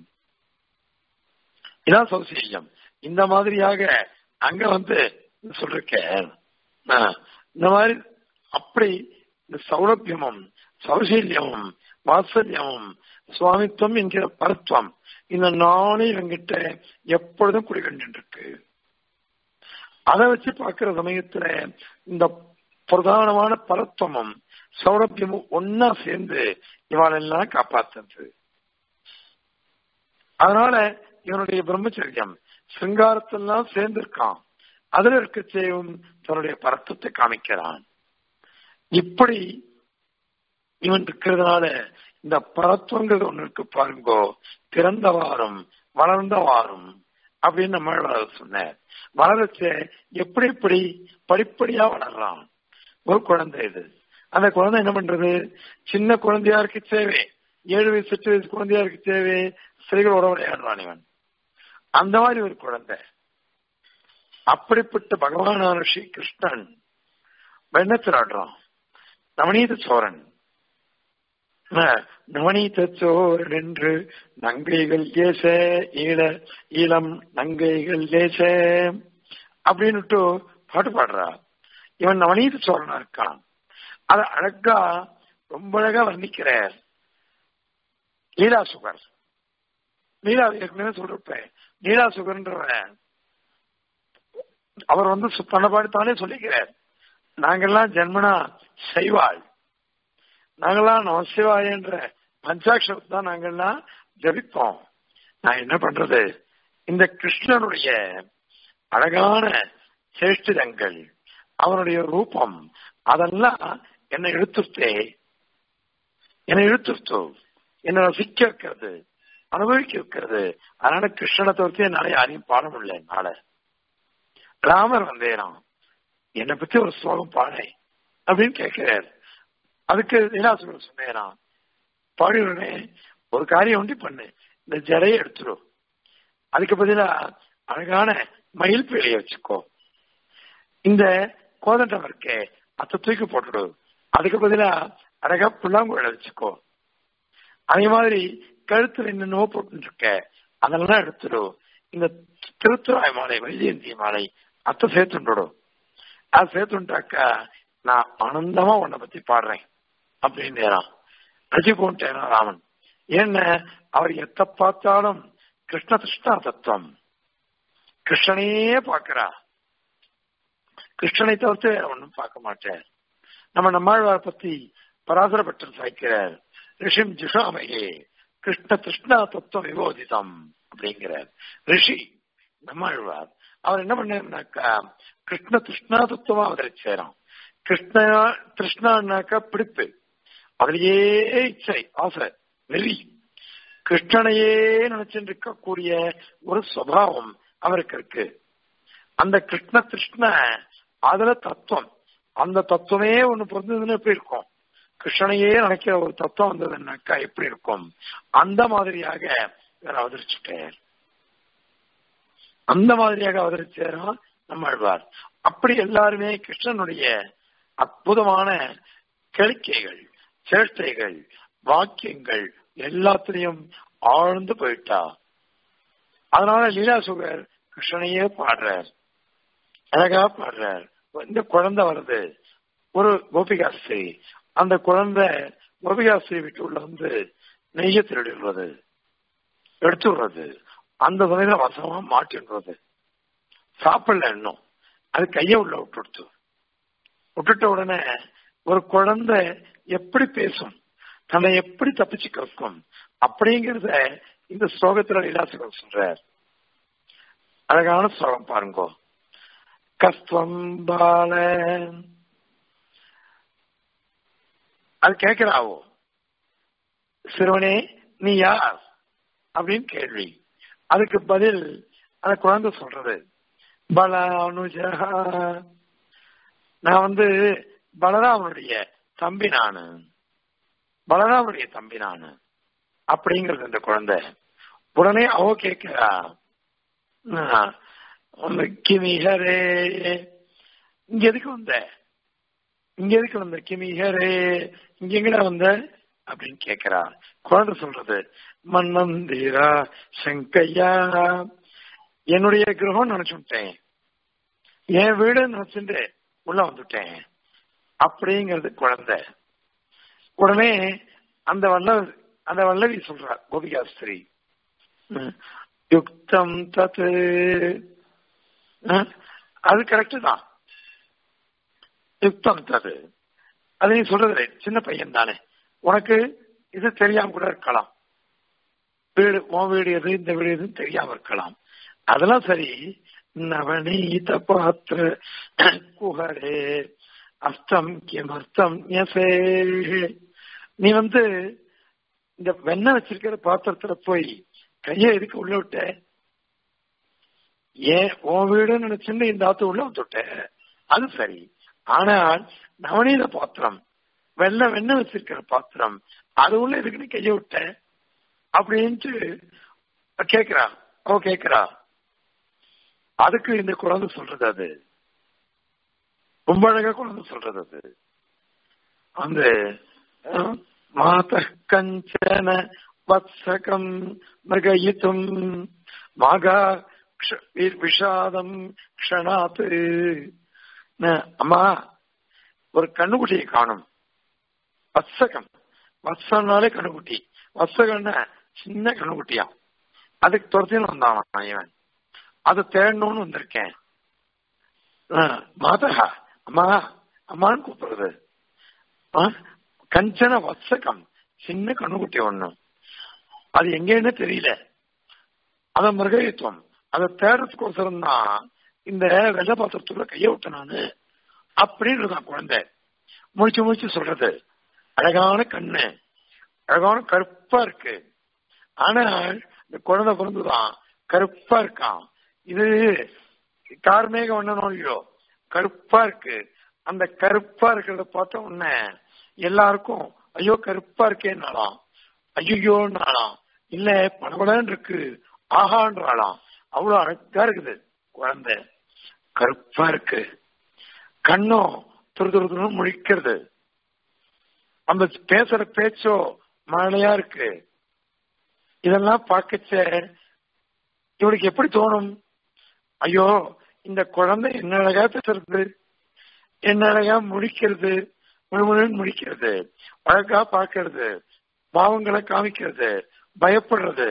Speaker 2: இதான் சௌசீல்யம் இந்த மாதிரியாக அங்க வந்து சொல்லிருக்கேன் இந்த மாதிரி அப்படி இந்த சௌலபியமும் சௌசீல்யமும் வாத்சல்யமும் சுவாமித்துவம் என்கிற பரத்துவம் இந்த நானே இவங்கிட்ட எப்பொழுதும் குடிகொண்டிருக்கு அதை வச்சு பார்க்கிற சமயத்துல இந்த பிரதானமான பரத்துவமும் சௌலபியமும் ஒன்னா சேர்ந்து இவாளெல்லாம் காப்பாத்துறது அதனால இவனுடைய பிரம்மச்சரியம் சிங்காரத்தெல்லாம் சேர்ந்திருக்கான் அதுல இருக்க செய்யும் தன்னுடைய பரத்தத்தை காமிக்கிறான் இப்படி இவன் இருக்கிறதுனால இந்த பரத்துவங்கிறது ஒண்ணு இருக்கு பாருங்கோ பிறந்த வாரம் வளர்ந்த வாரம் அப்படின்னு நம்ம சொன்னார் வளரச்ச எப்படி எப்படி படிப்படியா வளர்றான் ஒரு குழந்தை இது அந்த குழந்தை என்ன பண்றது சின்ன குழந்தையா இருக்கு தேவை ஏழு வயசு எட்டு வயசு குழந்தையா இருக்கு தேவை ஸ்திரீகளோட விளையாடுறான் இவன் அந்த மாதிரி ஒரு குழந்தை அப்படிப்பட்ட பகவானான ஸ்ரீ கிருஷ்ணன் வெண்ணத்திராடுறான் நவநீத சோரன் நவநீத சோரன் என்று நங்கைகள் ஏச ஈழ ஈழம் நங்கைகள் ஏச அப்படின்னுட்டு பாட்டு பாடுறா இவன் நவநீத சோரனா இருக்கான் அத அழகா ரொம்ப அழகா வர்ணிக்கிறார் லீலா சுகர் லீலா ஏற்கனவே சொல்றப்பேன் லீலா சுகர்ன்றவன் அவர் வந்து தன்னைப்பாடு சொல்லிக்கிறார் நாங்கெல்லாம் ஜென்மனா செய்வாள் நாங்கெல்லாம் நமசிவாய் என்ற பஞ்சாட்சரத்தை தான் நாங்கெல்லாம் ஜபிப்போம் நான் என்ன பண்றது இந்த கிருஷ்ணனுடைய அழகான சேஷ்டிதங்கள் அவனுடைய ரூபம் அதெல்லாம் என்னை இழுத்துட்டே என்னை இழுத்துட்டு என்னை ரசிக்க வைக்கிறது அனுபவிக்க வைக்கிறது அதனால கிருஷ்ணனை தவிர்த்து என்னால யாரையும் பாட முடியல என்னால ராமர் வந்தேனாம் என்னை பத்தி ஒரு ஸ்லோகம் பாடு அப்படின்னு கேட்கிறார் அதுக்கு லீலாசுகர் சொன்னேனா பாடிவுடனே ஒரு காரியம் ஒண்டி பண்ணு இந்த ஜடையை எடுத்துடும் அதுக்கு பதிலா அழகான மயில் பிழைய வச்சுக்கோ இந்த கோதண்டம் இருக்கே அத்தை தூக்கி போட்டுடு அதுக்கு பதிலா அழகா புல்லாங்குழல வச்சுக்கோ அதே மாதிரி கழுத்துல என்னென்னவோ போட்டு இருக்க அதெல்லாம் எடுத்துடும் இந்த திருத்துறாய் மாலை வைஜெயந்தி மாலை அத்தை சேர்த்துடும் அது சேர்த்துட்டாக்கா நான் ஆனந்தமா உன்னை பத்தி பாடுறேன் அப்படின்னு ரசிகோன்ட்டேனா ராமன் என்ன அவர் எத்த பார்த்தாலும் கிருஷ்ண திருஷ்ணா தத்துவம் கிருஷ்ணனையே பார்க்கிறா கிருஷ்ணனை தவிர்த்து வேற ஒன்றும் பார்க்க மாட்டேன் நம்ம நம்மாழ்வார் பத்தி பராசரப்பட்டர் சாய்க்கிறார் ரிஷிம் ஜுஷாமையே கிருஷ்ண திருஷ்ணா தத்துவம் விவோதிதம் அப்படிங்கிறார் ரிஷி நம்மாழ்வார் அவர் என்ன பண்ணாருனாக்கா கிருஷ்ண திருஷ்ணா தத்துவமா அவதரிச்சாராம் கிருஷ்ண கிருஷ்ணான்னாக்கா பிடிப்பு அதுலயே இச்சை ஆசை வெறி கிருஷ்ணனையே நினைச்சுட்டு இருக்கக்கூடிய ஒரு சுவாவம் அவருக்கு இருக்கு அந்த கிருஷ்ண கிருஷ்ண அதுல தத்துவம் அந்த தத்துவமே ஒண்ணு பொருந்ததுன்னு எப்படி இருக்கும் கிருஷ்ணனையே நினைக்கிற ஒரு தத்துவம் வந்ததுன்னாக்கா எப்படி இருக்கும் அந்த மாதிரியாக இவர் அவதரிச்சுட்டார் அந்த மாதிரியாக அவதரிச்சாரா நம்மாழ்வார் அப்படி எல்லாருமே கிருஷ்ணனுடைய அற்புதமான கேளிக்கைகள் சேஷ்டைகள் வாக்கியங்கள் எல்லாத்திலையும் ஆழ்ந்து போயிட்டா அதனால லீலாசுகர் கிருஷ்ணனையே பாடுறார் அழகா பாடுறார் இந்த குழந்தை வருது ஒரு கோபிகாஸ்திரி அந்த குழந்தை கோபிகாஸ்திரி வீட்டுள்ள வந்து நெய்ய திருடிடுறது எடுத்து விடுறது அந்த சமயத்துல வசமா மாட்டின்றது சாப்பிடல இன்னும் அது கைய உள்ள விட்டுடுத்து விட்டுட்ட உடனே ஒரு குழந்தை எப்படி பேசும் தன்னை எப்படி தப்பிச்சு கற்கும் அப்படிங்கறத இந்த ஸ்லோகத்துல லீலாசகர் சொல்றார் அழகான ஸ்லோகம் பாருங்கோ கஸ்துவம் பால அது கேட்கிறாவோ சிறுவனே நீ யார் அப்படின்னு கேள்வி அதுக்கு பதில் அந்த குழந்தை சொல்றது பல அனுஜா நான் வந்து பலராமனுடைய தம்பி நானு பலராமனுடைய தம்பி நானு அப்படிங்கிறது இந்த குழந்தை உடனே அவ கேட்கிறா கிமிஹரே இங்க எதுக்கு வந்த இங்க எதுக்கு வந்த கிமிஹரே இங்க எங்கடா வந்த அப்படின்னு கேக்குறா குழந்தை சொல்றது மன்னந்தீரா சங்கையா என்னுடைய கிரகம் நினைச்சுட்டேன் என் வீடு நினைச்சுட்டு உள்ள வந்துட்டேன் அப்படிங்கிறது குழந்தை உடனே அந்த வல்ல அந்த வல்லவி சொல்றா கோபிகாஸ்திரி யுக்தம் தத்து அது கரெக்ட் தான் யுக்தம் தது அது நீ சொல்றது சின்ன பையன் தானே உனக்கு இது தெரியாம கூட இருக்கலாம் வீடு உன் வீடு எது இந்த வீடு எதுன்னு தெரியாம இருக்கலாம் அதெல்லாம் சரி நவநீத பாத்திர குஹரே அஸ்தம் கிமர்த்தம் யசே நீ வந்து இந்த வெண்ணெய் வச்சிருக்கிற பாத்திரத்துல போய் கைய எதுக்கு உள்ள விட்ட ஏன் உன் வீடுன்னு நினைச்சுன்னு இந்த ஆத்து உள்ள வந்துட்ட அது சரி ஆனால் நவநீத பாத்திரம் வெள்ளை வெண்ணெய் வச்சிருக்கிற பாத்திரம் அது உள்ள எதுக்கு நீ கைய விட்ட அப்படின்ட்டு கேக்குறா அவ கேக்குறா அதுக்கு இந்த குழந்தை சொல்றது அது ரொம்ப அழகா குழந்தை சொல்றது அது அந்த மாத கஞ்சன வத்சகம் மிருகயித்தும் மகா விஷாதம் க்ஷணாத்து அம்மா ஒரு கண்ணுக்குட்டியை காணும் வத்சகம் வத்சம்னாலே கண்ணுக்குட்டி வத்சகம்னா சின்ன கண்ணுக்குட்டியா அதுக்கு துரத்தின்னு வந்தான் இவன் அதை தேடணும்னு வந்திருக்கேன் மாதா அம்மா அம்மான்னு கூப்பிடுறது கஞ்சன வத்சகம் சின்ன கண்ணுக்குட்டி ஒண்ணு அது எங்கன்னு தெரியல அத மிருகயுத்துவம் அதை தேடுறதுக்கோசரம் தான் இந்த வெள்ள பாத்திரத்துக்குள்ள கைய விட்ட நானு அப்படின்னு தான் குழந்தை முடிச்சு முடிச்சு சொல்றது அழகான கண்ணு அழகான கருப்பா இருக்கு ஆனால் இந்த குழந்தை பிறந்துதான் கருப்பா இருக்கான் இது கார்மேக வண்ணனும் இல்லையோ கருப்பா இருக்கு அந்த கருப்பா இருக்கிறத பார்த்த உடனே எல்லாருக்கும் ஐயோ கருப்பா இருக்கேன்னாலாம் ஐயோன்னாலாம் இல்ல படபடன்னு இருக்கு ஆஹான்றாளாம் அவ்வளவு அழகா இருக்குது குழந்தை கருப்பா இருக்கு கண்ணும் துரு துரு துரு முழிக்கிறது அந்த பேசுற பேச்சோ மழையா இருக்கு இதெல்லாம் பார்க்கச்ச இவனுக்கு எப்படி தோணும் ஐயோ இந்த குழந்தை என்ன அழகா பேசுறது என்ன அழகா முடிக்கிறது முழுமுழுன்னு முடிக்கிறது அழகா பார்க்கறது பாவங்களை காமிக்கிறது பயப்படுறது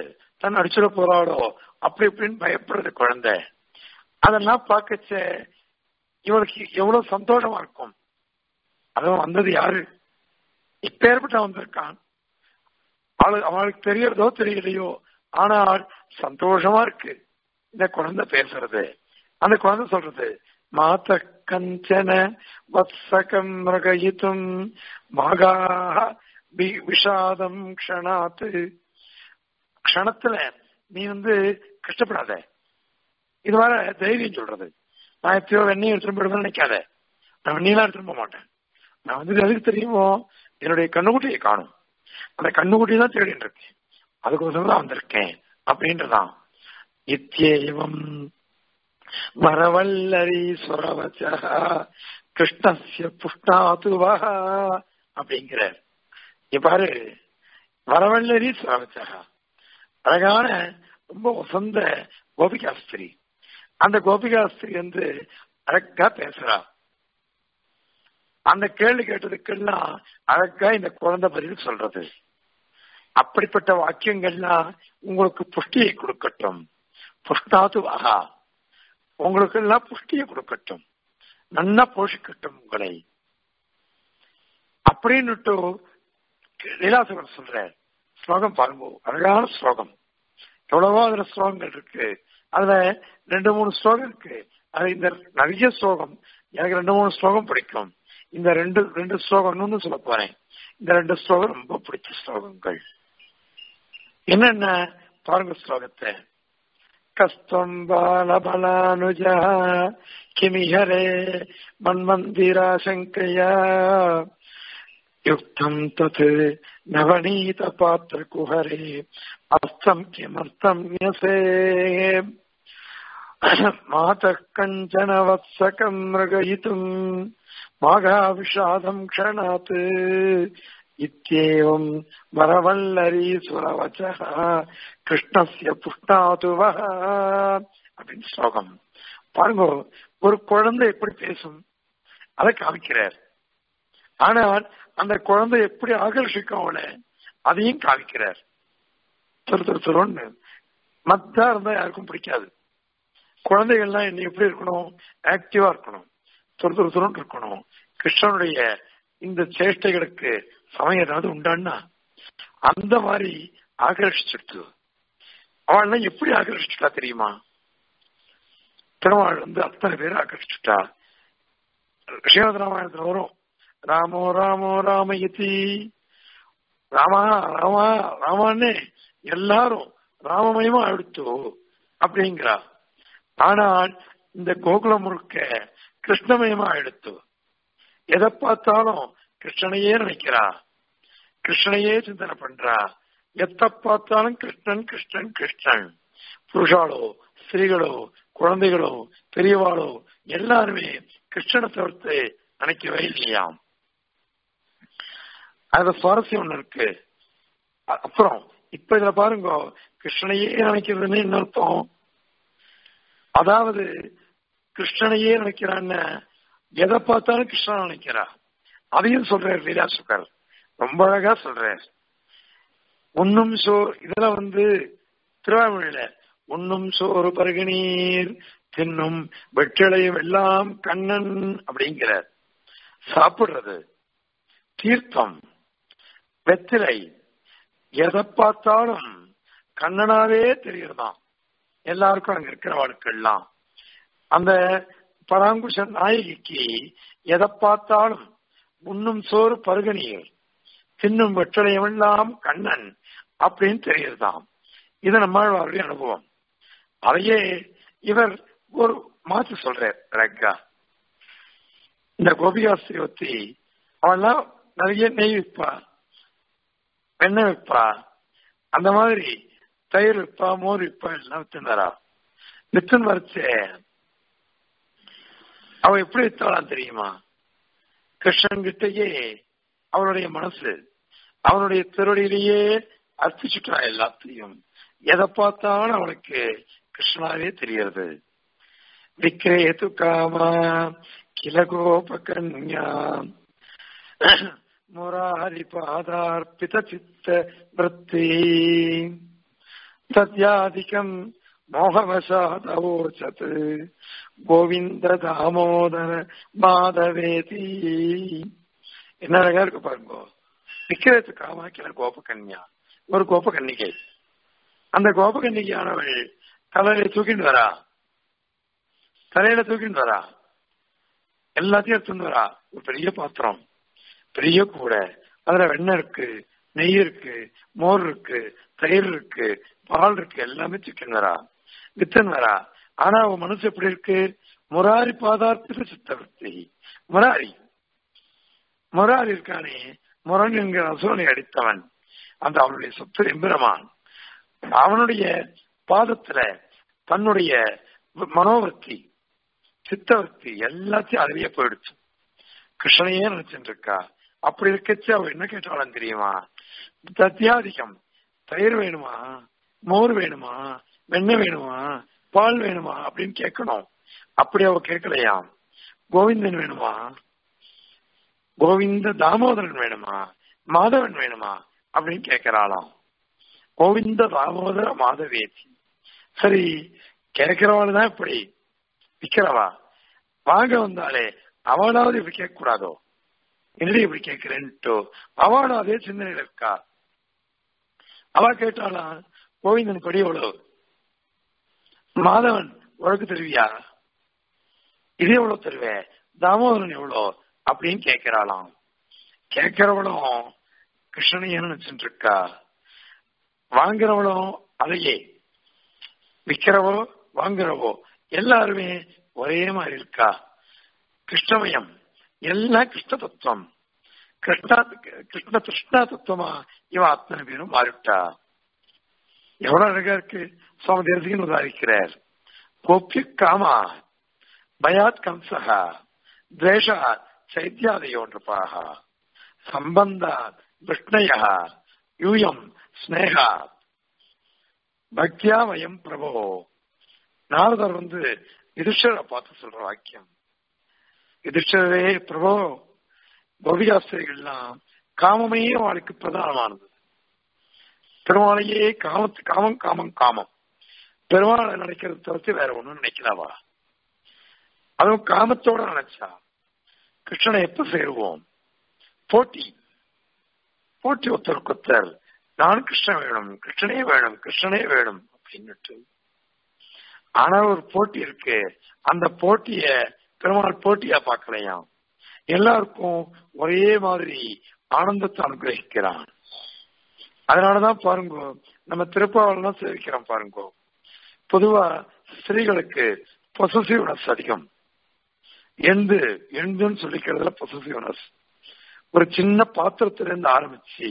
Speaker 2: தன் அடிச்சுட போறாளோ அப்படி இப்படின்னு பயப்படுறது குழந்தை அதெல்லாம் பார்க்கச்ச இவளுக்கு எவ்வளவு சந்தோஷமா இருக்கும் அதுவும் வந்தது யாரு இப்பேற்பட்ட வந்திருக்கான் அவளு அவளுக்கு தெரியறதோ தெரியலையோ ஆனால் சந்தோஷமா இருக்கு இந்த குழந்தை பேசுறது அந்த குழந்தை சொல்றது மாத கஞ்சன வத்சகம் ரகயித்தும் மகா விஷாதம் க்ஷணாத்து க்ஷணத்துல நீ வந்து கஷ்டப்படாத இது வர தைரியம் சொல்றது நான் எப்பயோ வெண்ணையை எடுத்துட்டு போயிடுவேன் நினைக்காத நான் வெண்ணையெல்லாம் எடுத்துட்டு போக மாட்டேன் நான் வந்து எதுக்கு தெரியுமோ என்னுடைய கண்ணுக்குட்டியை காணும் அந்த கண்ணுக்குட்டி தான் தேடிட்டு இருக்கேன் அதுக்கோசரம் தான் வந்திருக்கேன் அப்படின்றதான் இத்தியேவம் வரவல்லரி சுரவச்ச கிருஷ்ணஸ்ய புஷ்டாதுவா அப்படிங்கிறார் பாரு வரவல்லரி சுரவச்சா அழகான ரொம்ப வசந்த கோபிகாஸ்திரி அந்த கோபிகாஸ்திரி வந்து அழகா பேசுறா அந்த கேள்வி கேட்டதுக்கெல்லாம் அழகா இந்த குழந்தை பதில் சொல்றது அப்படிப்பட்ட வாக்கியங்கள்லாம் உங்களுக்கு புஷ்டியை கொடுக்கட்டும் புஷ்டாது ஆகா உங்களுக்கு எல்லாம் புஷ்டியை கொடுக்கட்டும் நல்லா போஷிக்கட்டும் உங்களை அப்படின்னுட்டு லீலாசுரன் சொல்ற ஸ்லோகம் பாருங்க அழகான ஸ்லோகம் எவ்வளவோ அதுல ஸ்லோகங்கள் இருக்கு அதுல ரெண்டு மூணு ஸ்லோகம் இருக்கு அது இந்த நிறைய ஸ்லோகம் எனக்கு ரெண்டு மூணு ஸ்லோகம் பிடிக்கும் இந்த ரெண்டு ரெண்டு ஸ்லோகம்னு சொல்ல போறேன் இந்த ரெண்டு ஸ்லோகம் ரொம்ப பிடிச்ச ஸ்லோகங்கள் என்னென்ன பாருங்க ஸ்லோகத்தை கஸ்தம் பாலபலானுஜ கிமிஹரே மன்மந்திராசங்கையா யுக்தம் தத் நவநீத பாத்திர குஹரே அஸ்தம் கிமர்த்தம் யசே மாதः கஞ்சன வத்சகம் மிருகயித்தும் மாகாவிஷாதம் க்ஷணாத் இत्येवम् வரவல்லரி சுரவச்ச கிருஷ்ணஸ்ய புஷ்டாதுவ அப்படின்னு ஸ்லோகம் பாருங்க ஒரு குழந்தை எப்படி பேசும் அதை காமிக்கிறார் ஆனால் அந்த குழந்தை எப்படி ஆகர்ஷிக்கும் அவளை அதையும் காமிக்கிறார் திரு திரு திருன்னு மத்தா இருந்தா யாருக்கும் பிடிக்காது குழந்தைகள்லாம் என்ன எப்படி இருக்கணும் ஆக்டிவா இருக்கணும் துரு துரு துருன்னு இருக்கணும் கிருஷ்ணனுடைய இந்த சேஷ்டைகளுக்கு சமயம் ஏதாவது உண்டான்னா அந்த மாதிரி ஆகர்ஷிச்சுட்டு அவள்லாம் எப்படி ஆகர்ஷிச்சுட்டா தெரியுமா திருமாள் வந்து அத்தனை பேர் ஆகர்ஷிச்சுட்டா ஸ்ரீமத் ராமாயணத்துல வரும் ராமோ ராமோ ராமயதி ராமா ராமா ராமான்னு எல்லாரும் ராமமயமா அடுத்தோ அப்படிங்கிறா ஆனால் இந்த கோகுலம் முழுக்க கிருஷ்ணமயமா எடுத்து எதை பார்த்தாலும் கிருஷ்ணனையே நினைக்கிறா கிருஷ்ணனையே சிந்தனை பண்றா எத்த பார்த்தாலும் கிருஷ்ணன் கிருஷ்ணன் கிருஷ்ணன் புருஷாளோ ஸ்திரீகளோ குழந்தைகளோ பெரியவாளோ எல்லாருமே கிருஷ்ணனை தவிர்த்து நினைக்கவே இல்லையாம் அதுல சுவாரஸ்யம் ஒண்ணு இருக்கு அப்புறம் இப்ப இதுல பாருங்க கிருஷ்ணனையே நினைக்கிறதுன்னு என்ன அர்த்தம் அதாவது கிருஷ்ணனையே நினைக்கிறான்னு எதை பார்த்தாலும் கிருஷ்ணன் நினைக்கிறா அதையும் சொல்றார் லீலாசுக்கர் ரொம்ப அழகா சொல்றார் உண்ணும் சோ இதுல வந்து திருவாமொழியில உண்ணும் சோறு பருகினீர் தின்னும் வெற்றிலையும் எல்லாம் கண்ணன் அப்படிங்கிறார் சாப்பிடுறது தீர்த்தம் வெத்திலை எதை பார்த்தாலும் கண்ணனாவே தெரியுறதாம் எல்லாருக்கும் அங்க இருக்கிறவளுக்கெல்லாம் அந்த பராங்குஷ நாயகிக்கு எதை பார்த்தாலும் உண்ணும் சோறு பருகநீர் தின்னும் வெற்றலையெல்லாம் கண்ணன் அப்படின்னு தெரியுதுதான் இது நம்மளுடைய அனுபவம் அதையே இவர் ஒரு மாத்து சொல்றார் ரக்கா இந்த கோபிகாஸ்திரி ஒத்தி அவெல்லாம் நிறைய நெய் விற்பா வெண்ணெய் விற்பா அந்த மாதிரி தயிர் விற்பா மோர் விற்பா எல்லாம் வித்துனாரா வித்துன்னு வரைச்சே அவ எப்படி வித்தாளாம் தெரியுமா கிருஷ்ணன் கிட்டயே அவனுடைய மனசு அவனுடைய திருவடியிலேயே அர்ப்பிச்சுட்டா எல்லாத்தையும் எதை பார்த்தாலும் அவனுக்கு கிருஷ்ணாவே தெரியறது விக்ரேது காமா கிலகோபகன்யா முராரி பாதார்பித சித்த விற்பி தத்யாதிகம் மோகவசாதவோச்சத் கோவிந்த தாமோதர மாதவேதி என்ன அழகா இருக்கு பாருங்க விக்கிரத்து காமாக்கிற கோபகன்யா ஒரு கோபகன்னிகை அந்த கோபகன்னிகையானவள் தலையில தூக்கிட்டு வரா தலையில தூக்கிட்டு வரா எல்லாத்தையும் எடுத்துட்டு வரா ஒரு பெரிய பாத்திரம் பெரிய கூடை அதுல வெண்ணெய் இருக்கு நெய் இருக்கு மோர் இருக்கு தயிர் இருக்கு பால் இருக்கு எல்லாமே தூக்கிட்டு வரா வித்தன் வரா ஆனா அவன் மனசு எப்படி இருக்கு முராரி பாதார்த்த சித்தவர்த்தி முராரி முராரி இருக்கானே முரண் என்கிற அசுரனை அடித்தவன் அந்த அவனுடைய சொத்து எம்பெருமான் அவனுடைய பாதத்துல தன்னுடைய மனோவர்த்தி சித்தவர்த்தி எல்லாத்தையும் அதுலயே போயிடுச்சு கிருஷ்ணனையே நினைச்சுட்டு இருக்கா அப்படி இருக்கச்சு அவ என்ன கேட்டாலும் தெரியுமா தத்தியாதிகம் தயிர் வேணுமா மோர் வேணுமா வெண்ணெய் வேணுமா பால் வேணுமா அப்படின்னு கேட்கணும் அப்படி அவ கேட்கலையாம் கோவிந்தன் வேணுமா கோவிந்த தாமோதரன் வேணுமா மாதவன் வேணுமா அப்படின்னு கேட்கிறாளாம் கோவிந்த தாமோதர மாதவேதி சரி கேட்கிறவாள் தான் இப்படி விக்கிறவா வாங்க வந்தாலே அவளாவது இப்படி கேட்க கூடாதோ என்னடி இப்படி கேட்கிறேன்ட்டு அவளும் அதே சிந்தனையில இருக்கா அவ கேட்டாளா கோவிந்தன் கொடி எவ்வளவு மாதவன் உழக்கு தருவியா இது எவ்வளவு தருவே தாமோதரன் எவ்வளோ அப்படின்னு கேட்கிறாளாம் கேட்கிறவளும் கிருஷ்ணனையே நினைச்சுட்டு இருக்கா வாங்குறவளும் அதையே விற்கிறவோ வாங்குறவோ எல்லாருமே ஒரே மாதிரி இருக்கா கிருஷ்ணமயம் எல்லாம் கிருஷ்ண தத்துவம் கிருஷ்ணா கிருஷ்ண கிருஷ்ணா தத்துவமா இவன் அத்தனை பேரும் மாறிவிட்டா எவ்வளவு அழகா இருக்கு சுவாமி தேசிகன் உதாரிக்கிறார் கோப்பிய காமா பயாத் கம்சகா துவேஷா சைத்தியாதயோன்றபாக சம்பந்தாத் விஷ்ணய யூயம் ஸ்னேகா பக்தியா வயம் பிரபோ நாரதர் வந்து யுதிஷ்டரை பார்த்து சொல்ற வாக்கியம் யுதிஷ்டரே பிரபோ கோபிகாஸ்திரிகள்லாம் காமமே வாழ்க்கை பிரதானமானது பெருமாளையே காமத்து காமம் காமம் காமம் பெருமாளை நினைக்கிறது தவிர்த்து வேற ஒண்ணும் நினைக்கலாவா அதுவும் காமத்தோட நினைச்சா கிருஷ்ணனை எப்ப சேருவோம் போட்டி போட்டி ஒருத்தருக்கு ஒருத்தர் நான் கிருஷ்ணன் வேணும் கிருஷ்ணனே வேணும் கிருஷ்ணனே வேணும் அப்படின்னுட்டு ஆனா ஒரு போட்டி இருக்கு அந்த போட்டிய பெருமாள் போட்டியா பார்க்கலையாம் எல்லாருக்கும் ஒரே மாதிரி ஆனந்தத்தை அனுகிரகிக்கிறான் அதனாலதான் பாருங்க நம்ம திருப்பாவெல்லாம் சேவிக்கிறோம் பாருங்க பொதுவா ஸ்திரீகளுக்கு பொசசிவ்னஸ் அதிகம் எந்து எந்துன்னு சொல்லிக்கிறதுல பொசசிவ்னஸ் ஒரு சின்ன பாத்திரத்திலிருந்து ஆரம்பிச்சு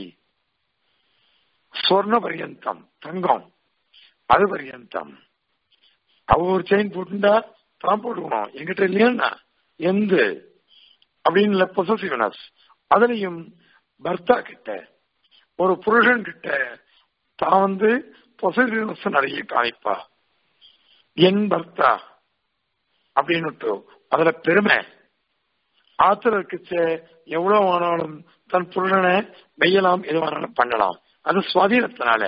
Speaker 2: சொர்ண பரியந்தம் தங்கம் அது பரியந்தம் அவ ஒரு செயின் போட்டுண்டா தான் போட்டுக்கணும் எங்கிட்ட இல்லையா எந்து அப்படின்னு பொசசிவ்னஸ் அதுலயும் பர்த்தா கிட்ட ஒரு புருஷன் கிட்ட தான் வந்து பொசசிவ்னஸ் நிறைய காமிப்பா என் பர்த்தா அப்படின்னு அதுல பெருமை ஆத்துல இருக்குச்ச எவ்வளவு ஆனாலும் தன் புருஷனை வெய்யலாம் எதுவானாலும் பண்ணலாம் அது சுவாதீனத்தினால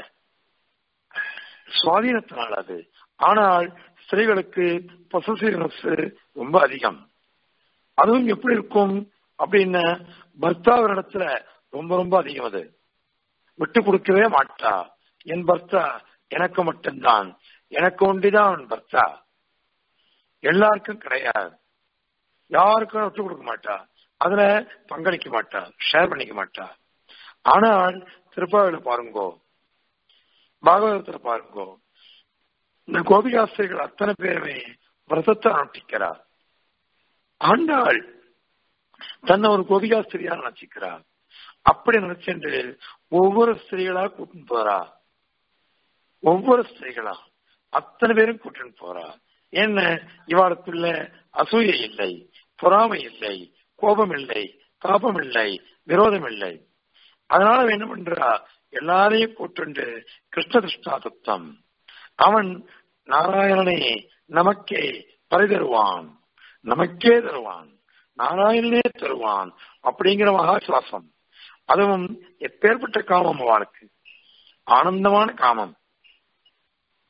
Speaker 2: சுவாதீனத்தினால அது ஆனால் ஸ்திரீகளுக்கு பொசசிவ்னஸ் ரொம்ப அதிகம் அதுவும் எப்படி இருக்கும் அப்படின்னு பர்த்தாவினிடத்துல ரொம்ப ரொம்ப அதிகம் அது விட்டு கொடுக்கவே மாட்டா என் பர்த்தா எனக்கு மட்டும்தான் எனக்கு ஒண்டிதான் அவன் பர்த்தா எல்லாருக்கும் கிடையாது யாருக்கும் விட்டு கொடுக்க மாட்டா அதுல பங்களிக்க மாட்டா ஷேர் பண்ணிக்க மாட்டா ஆனால் திருப்பாவில பாருங்கோ பாகவதத்துல பாருங்கோ இந்த கோபிகாஸ்திரிகள் அத்தனை பேருமே விரதத்தை அனுஷ்டிக்கிறார் ஆண்டாள் தன்னை ஒரு கோபிகாஸ்திரியா நினைச்சுக்கிறார் அப்படி நினைச்சுட்டு ஒவ்வொரு ஸ்திரீகளா கூட்டின்னு போறா ஒவ்வொரு ஸ்திரீகளா அத்தனை பேரும் கூட்டின்னு போறா என்ன இவாளுக்குள்ள அசூயை இல்லை பொறாமை இல்லை கோபம் இல்லை தாபம் இல்லை விரோதம் இல்லை அதனால என்ன பண்றா எல்லாரையும் கூட்டுண்டு கிருஷ்ண கிருஷ்ணா தத்துவம் அவன் நாராயணனே நமக்கே பரிதருவான் நமக்கே தருவான் நாராயணனே தருவான் அப்படிங்கிற மகாசுவாசம் அதுவும் எப்பேற்பட்ட காமம் அவளுக்கு ஆனந்தமான காமம்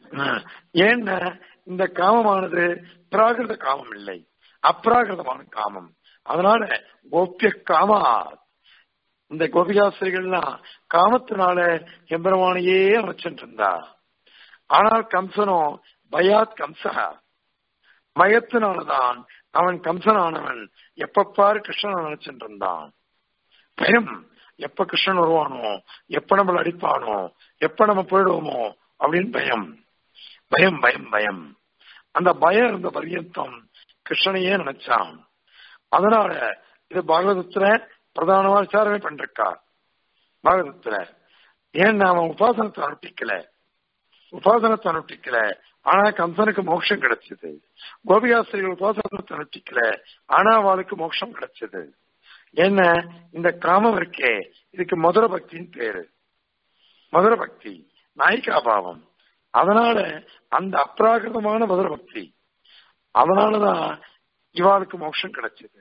Speaker 2: ஏன்னா இந்த காமமானது பிராகிருத காமம் இல்லை அப்ராகிருதமான காமம் அதனால கோபிய காமா இந்த கோபிகாசிரிகள்லாம் காமத்தினால எம்பெருமானையே அமைச்சுட்டு இருந்தா ஆனால் கம்சனோ பயாத் கம்சகா பயத்தினாலதான் அவன் கம்சனானவன் எப்பப்பாரு கிருஷ்ணனை நினைச்சுட்டு இருந்தான் பயம் எப்ப கிருஷ்ணன் வருவானோ எப்ப நம்மள அடிப்பானோ எப்ப நம்ம போயிடுவோமோ அப்படின்னு பயம் பயம் பயம் பயம் அந்த பயம் இருந்த பரியந்தம் கிருஷ்ணனையே நினைச்சான் அதனால இது பாகவதத்துல பிரதானமா விசாரணை பண்ணிருக்கா பாகவதத்துல ஏன் நாம உபாசனத்தை அனுஷ்டிக்கல உபாசனத்தை அனுஷ்டிக்கல ஆனா கம்சனுக்கு மோட்சம் கிடைச்சது கோபிகாசிரியர்கள் உபாசனத்தை அனுஷ்டிக்கல ஆனா அவளுக்கு மோட்சம் கிடைச்சது என்ன இந்த காமம் இருக்கே இதுக்கு மதுர பக்தின்னு பேரு மதுர பக்தி நாயிகாபாவம் அதனால அந்த அப்ராகிருதமான மதுர பக்தி அதனாலதான் இவாளுக்கு மோட்சம் கிடைச்சது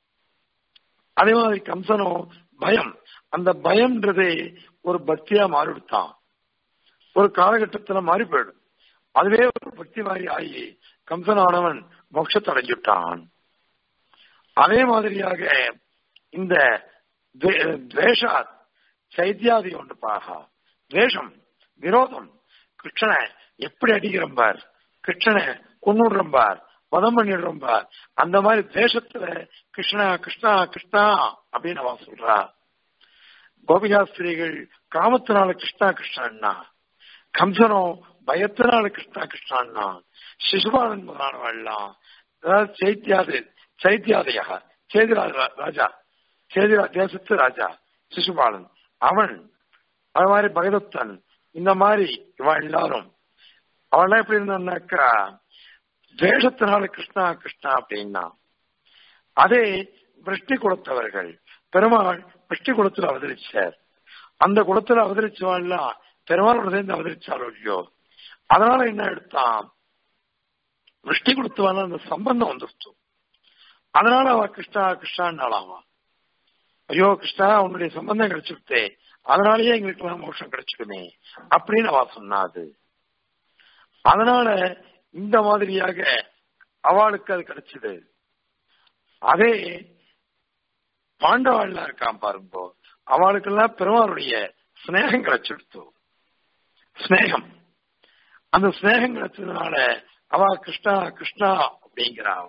Speaker 2: அதே மாதிரி கம்சனும் பயம் அந்த பயம்ன்றதே ஒரு பக்தியா மாறிவிட்டான் ஒரு காலகட்டத்துல மாறி போயிடும் அதுவே ஒரு பக்தி மாதிரி ஆகி கம்சனானவன் மோட்சத்தை அடைஞ்சுட்டான் அதே மாதிரியாக இந்த துவேஷா சைத்தியாதி ஒன்று பாகா துவேஷம் விரோதம் கிருஷ்ணனை எப்படி அடிக்கிறம்பார் கிருஷ்ணனை கொண்டுடுறம்பார் பதம் பண்ணிடுறம்பார் அந்த மாதிரி தேசத்துல கிருஷ்ணா கிருஷ்ணா கிருஷ்ணா அப்படின்னு அவன் சொல்றா கோபிகாஸ்திரிகள் காமத்தினால கிருஷ்ணா கிருஷ்ணன்னா கம்சனோ பயத்தினால கிருஷ்ணா கிருஷ்ணான்னா சிசுபாலன் முதலானவெல்லாம் அதாவது சைத்தியாது சைத்தியாதையாக சேதிராஜ ராஜா சேதிரா தேசத்து ராஜா சிசுபாலன் அவன் அது மாதிரி பகதத்தன் இந்த மாதிரி இவன் எல்லாரும் அவெல்லாம் எப்படி இருந்தான்னாக்கா துவேஷத்தினால கிருஷ்ணா கிருஷ்ணா அப்படின்னா அதே விருஷ்டி கொடுத்தவர்கள் பெருமாள் விருஷ்டி குளத்துல அவதரிச்சார் அந்த குளத்துல அவதரிச்சவாள்லாம் பெருமாளோட சேர்ந்து அவதரிச்சாரோ இல்லையோ அதனால என்ன எடுத்தான் விருஷ்டி கொடுத்தவாள் அந்த சம்பந்தம் வந்துருச்சு அதனால அவ கிருஷ்ணா கிருஷ்ணான்னாலாமா ஐயோ கிருஷ்ணா உன்னுடைய சம்பந்தம் கிடைச்சுட்டே அதனாலயே எங்களுக்கு எல்லாம் மோஷம் கிடைச்சிடுமே அப்படின்னு அவ சொன்னாது அதனால இந்த மாதிரியாக அவளுக்கு அது கிடைச்சது அதே பாண்டவாள்லாம் இருக்கான் பாருங்க அவளுக்கெல்லாம் பெருமாளுடைய ஸ்னேகம் கிடைச்சிடுத்து ஸ்னேகம் அந்த ஸ்னேகம் கிடைச்சதுனால அவ கிருஷ்ணா கிருஷ்ணா அப்படிங்கிறா அவ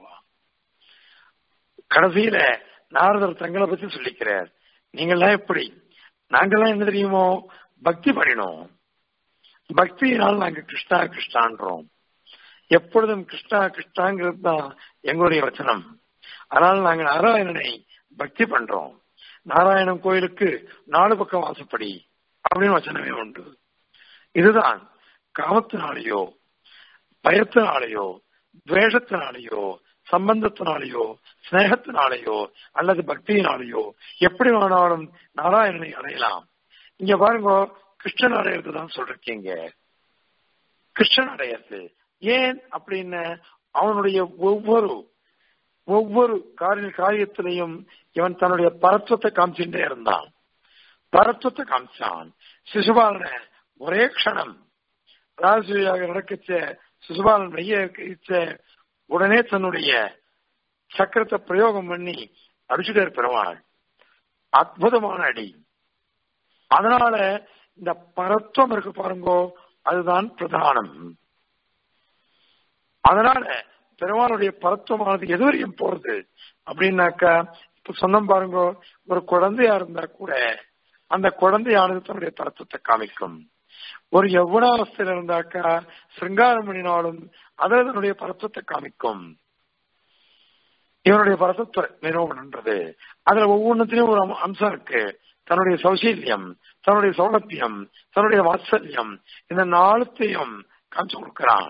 Speaker 2: கடைசியில நாரதர் தங்களை பத்தி சொல்லிக்கிறார் நீங்கெல்லாம் எப்படி நாங்கெல்லாம் என்ன தெரியுமோ பக்தி பண்ணினோம் பக்தியினால் நாங்க கிருஷ்ணா கிருஷ்ணான்றோம் எப்பொழுதும் கிருஷ்ணா கிருஷ்ணாங்கிறது தான் எங்களுடைய வச்சனம் அதனால நாங்க நாராயணனை பக்தி பண்றோம் நாராயணன் கோயிலுக்கு நாலு பக்கம் வாசப்படி அப்படின்னு வச்சனமே உண்டு இதுதான் காமத்தினாலேயோ பயத்தினாலேயோ துவேஷத்தினாலேயோ சம்பந்தத்தினாலேயோ ஸ்னேகத்தினாலேயோ அல்லது பக்தியினாலேயோ எப்படி வேணாலும் நாராயணனை அடையலாம் இங்க பாருங்க கிருஷ்ணன் அடையிறது தான் சொல்றீங்க கிருஷ்ணன் அடையிறது ஏன் அப்படின்னு அவனுடைய ஒவ்வொரு ஒவ்வொரு காரிய காரியத்திலையும் இவன் தன்னுடைய பரத்துவத்தை காமிச்சுட்டே இருந்தான் பரத்துவத்தை காமிச்சான் சிசுபாலனை ஒரே க்ஷணம் ராஜசூயாக நடக்கச்ச சிசுபாலன் மைய இச்ச உடனே தன்னுடைய சக்கரத்தை பிரயோகம் பண்ணி அடிச்சுட்டார் பெருமாள் அற்புதமான அடி அதனால இந்த பரத்துவம் இருக்கு பாருங்கோ அதுதான் பிரதானம் அதனால பெருமாளுடைய பரத்துவமானது எதுவரையும் போறது அப்படின்னாக்கா இப்ப சொன்னம் பாருங்க ஒரு குழந்தையா இருந்தா கூட அந்த குழந்தையானது தன்னுடைய பரத்துவத்தை காமிக்கும் ஒரு யவுனாவஸ்தையில இருந்தாக்கா சிருங்காரம் பண்ணினாலும் அது அதனுடைய பரத்துவத்தை காமிக்கும் இவனுடைய பரத்துவ நிரூபணன்றது அதுல ஒவ்வொன்றத்திலையும் ஒரு அம்சம் இருக்கு தன்னுடைய சௌசீல்யம் தன்னுடைய சௌலபியம் தன்னுடைய வாத்சல்யம் இந்த நாளுத்தையும் காமிச்சு கொடுக்கிறான்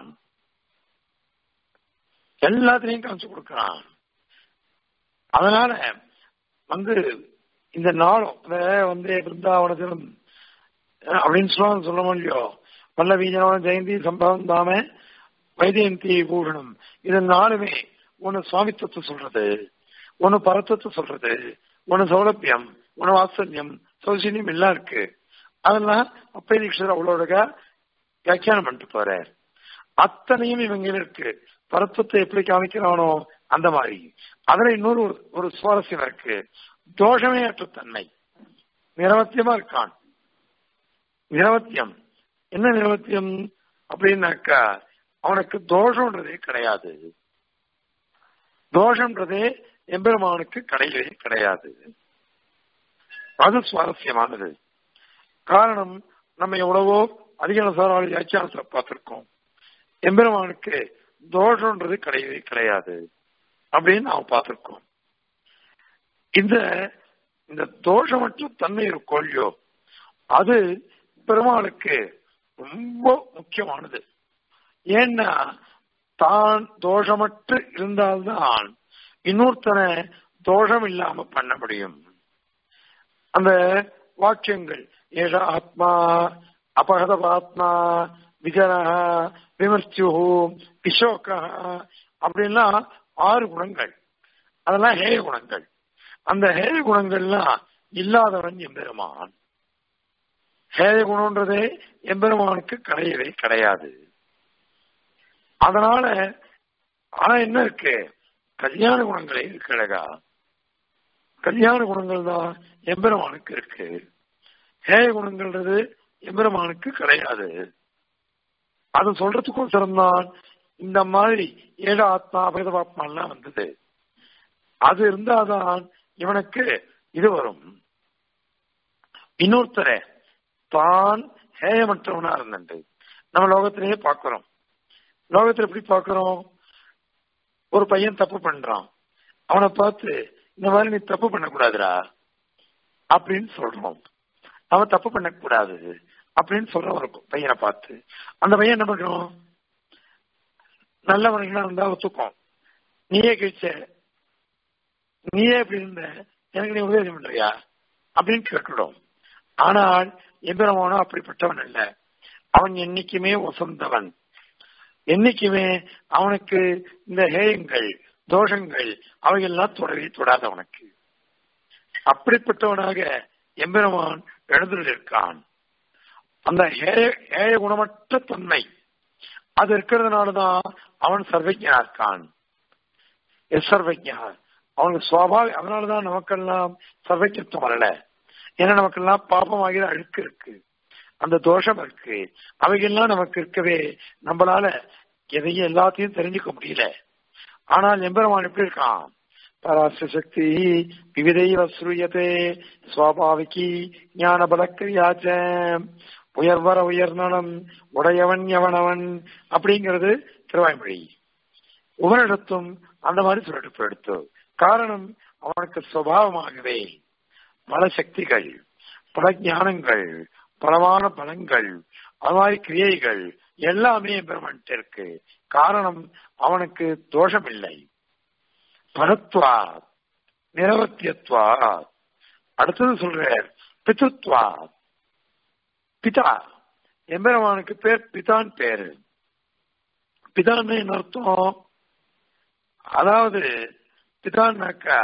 Speaker 2: எல்லாத்திலையும் காமிச்சு கொடுக்கிறான் அதனால வந்து இந்த நாளும் வந்து பிருந்தாவனத்திலும் அப்படின்னு சொல்ல சொல்ல முடியும் வல்லவீஜனவன ஜெயந்தி சம்பவம் தாம வைஜெயந்தி பூஷணம் இது நாலுமே ஒன்னு சுவாமித்துவத்தை சொல்றது ஒன்னு பரத்துவத்தை சொல்றது ஒன்னு சௌலபியம் ஒன்னு வாத்சல்யம் சௌசல்யம் எல்லாம் இருக்கு அதெல்லாம் அப்பை தீட்சர் அவ்வளோ வியாக்கியானம் பண்ணிட்டு போறார் அத்தனையும் இவங்க இருக்கு பரத்துவத்தை எப்படி காமிக்கிறானோ அந்த மாதிரி அதுல இன்னொரு ஒரு- ஒரு சுவாரஸ்யம் இருக்கு தோஷமே அற்ற தன்மை நிரவத்தியமா இருக்கான் நிரவத்தியம் என்ன நிரவத்தியம் அப்படின்னாக்கா அவனுக்கு தோஷம்ன்றதே கிடையாது தோஷம்ன்றதே எம்பெருமானுக்கு கிடையவே கிடையாது அது சுவாரஸ்யமானது காரணம் நம்ம எவ்வளவோ அதிக சாராளி வியாக்கியானத்துல பார்த்திருக்கோம் எம்பெருமானுக்கு தோஷம்ன்றது கிடையவே கிடையாது அப்படின்னு நாம் பார்த்திருக்கோம் இந்த இந்த தோஷமற்ற தன்மை இருக்கும் இல்லையோ அது பெருமாளுக்கு ரொம்ப முக்கியமானது ஏன்னா தான் தோஷமற்று இருந்தால்தான் இன்னொருத்தனை தோஷம் இல்லாம பண்ண முடியும் அந்த வாக்கியங்கள் ஏஷ ஆத்மா அபகதபாத்மா விஜன விமர்த்தியு பிசோக அப்படின்லாம் ஆறு குணங்கள் அதெல்லாம் ஹேய குணங்கள் அந்த ஹேய குணங்கள்லாம் இல்லாதவன் எம்பெருமான் ஹேய குணம்ன்றதே எம்பெருமானுக்கு கிடையவே கிடையாது அதனால ஆனா என்ன இருக்கு கல்யாண குணங்களே இருக்கு அழகா கல்யாண குணங்கள் தான் எம்பெருமானுக்கு இருக்கு ஹேய குணங்கள்ன்றது எம்பெருமானுக்கு கிடையாது அது சொல்றதுக்கோசரம் தான் இந்த மாதிரி ஏழு ஆத்மா அபேதபாத்மாலாம் வந்தது அது இருந்தாதான் இவனுக்கு இது வரும் இன்னொருத்தர தான் ஹேயமற்றவனா இருந்தது நம்ம லோகத்திலேயே பார்க்கிறோம் லோகத்துல எப்படி பார்க்கிறோம் ஒரு பையன் தப்பு பண்றான் அவனை பார்த்து இந்த மாதிரி நீ தப்பு பண்ணக்கூடாதுடா அப்படின்னு சொல்றோம் அவன் தப்பு பண்ணக்கூடாது அப்படின்னு சொல்ற ஒரு பையனை பார்த்து அந்த பையன் என்ன பண்றோம் நல்லவனுங்களா இருந்தா ஒத்துக்கும் நீயே கிழிச்ச நீயே இப்படி இருந்த எனக்கு நீ உதவி பண்றியா அப்படின்னு கேட்டுடும் ஆனால் எம்பெருமானோ அப்படிப்பட்டவன் அல்ல அவன் என்னைக்குமே வசந்தவன் என்னைக்குமே அவனுக்கு இந்த ஹேயங்கள் தோஷங்கள் அவையெல்லாம் தொடவே தொடாத அவனுக்கு அப்படிப்பட்டவனாக எம்பெருமான் எழுந்திருக்கான் அந்த ஹேய ஹேய குணமற்ற தன்மை அது இருக்கிறதுனாலதான் அவன் சர்வஜனா இருக்கான் எஸ் சர்வஜா அவனுக்கு சுவாபாவி அதனாலதான் நமக்கெல்லாம் சர்வஜத்துவம் வரல ஏன்னா நமக்கெல்லாம் பாபமாகிற அழுக்கு இருக்கு அந்த தோஷம் இருக்கு அவைகள்லாம் நமக்கு இருக்கவே நம்மளால எதையும் எல்லாத்தையும் தெரிஞ்சுக்க முடியல ஆனால் எம்பெருமான் எப்படி இருக்கான் பராச சக்தி விவிதைவ ஸ்ரூயத்தே சுவாபாவிகி ஞான பலக்கிரியாச்ச உயர்வர உயர்நலம் உடையவன் எவனவன் அப்படிங்கிறது திருவாய்மொழி உபனிடத்தும் அந்த மாதிரி சொல்லிட்டு போயிடுத்து காரணம் அவனுக்கு சுவாவமாகவே பல சக்திகள் பல ஞானங்கள் பலமான பலங்கள் அது மாதிரி கிரியைகள் எல்லாமே பெருமன்ட்டு இருக்கு காரணம் அவனுக்கு தோஷம் இல்லை பரத்வா நிரவத்தியத்வா அடுத்தது சொல்றார் பித்துத்வா பிதா எம்பெருமானுக்கு பேர் பிதான் பேரு பிதான்னு என்ன அர்த்தம் அதாவது பிதான்னாக்கா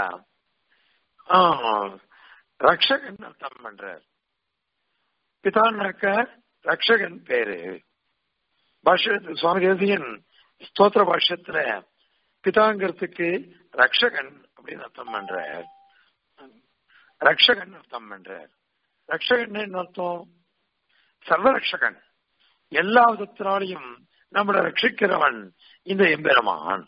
Speaker 2: ரக்ஷகன் அர்த்தம் பண்றார் பிதான்னாக்க ரக்ஷகன் பேரு பாஷ்ய சுவாமி தேசியன் ஸ்தோத்திர பாஷ்யத்துல பிதாங்கிறதுக்கு ரக்ஷகன் அப்படின்னு அர்த்தம் பண்றார் ரக்ஷகன் அர்த்தம் பண்றார் ரக்ஷகன் என்ன அர்த்தம் சர்வரக்ஷகன் எல்லா விதத்தினாலையும் நம்மளை ரட்சிக்கிறவன் இந்த எம்பெருமான்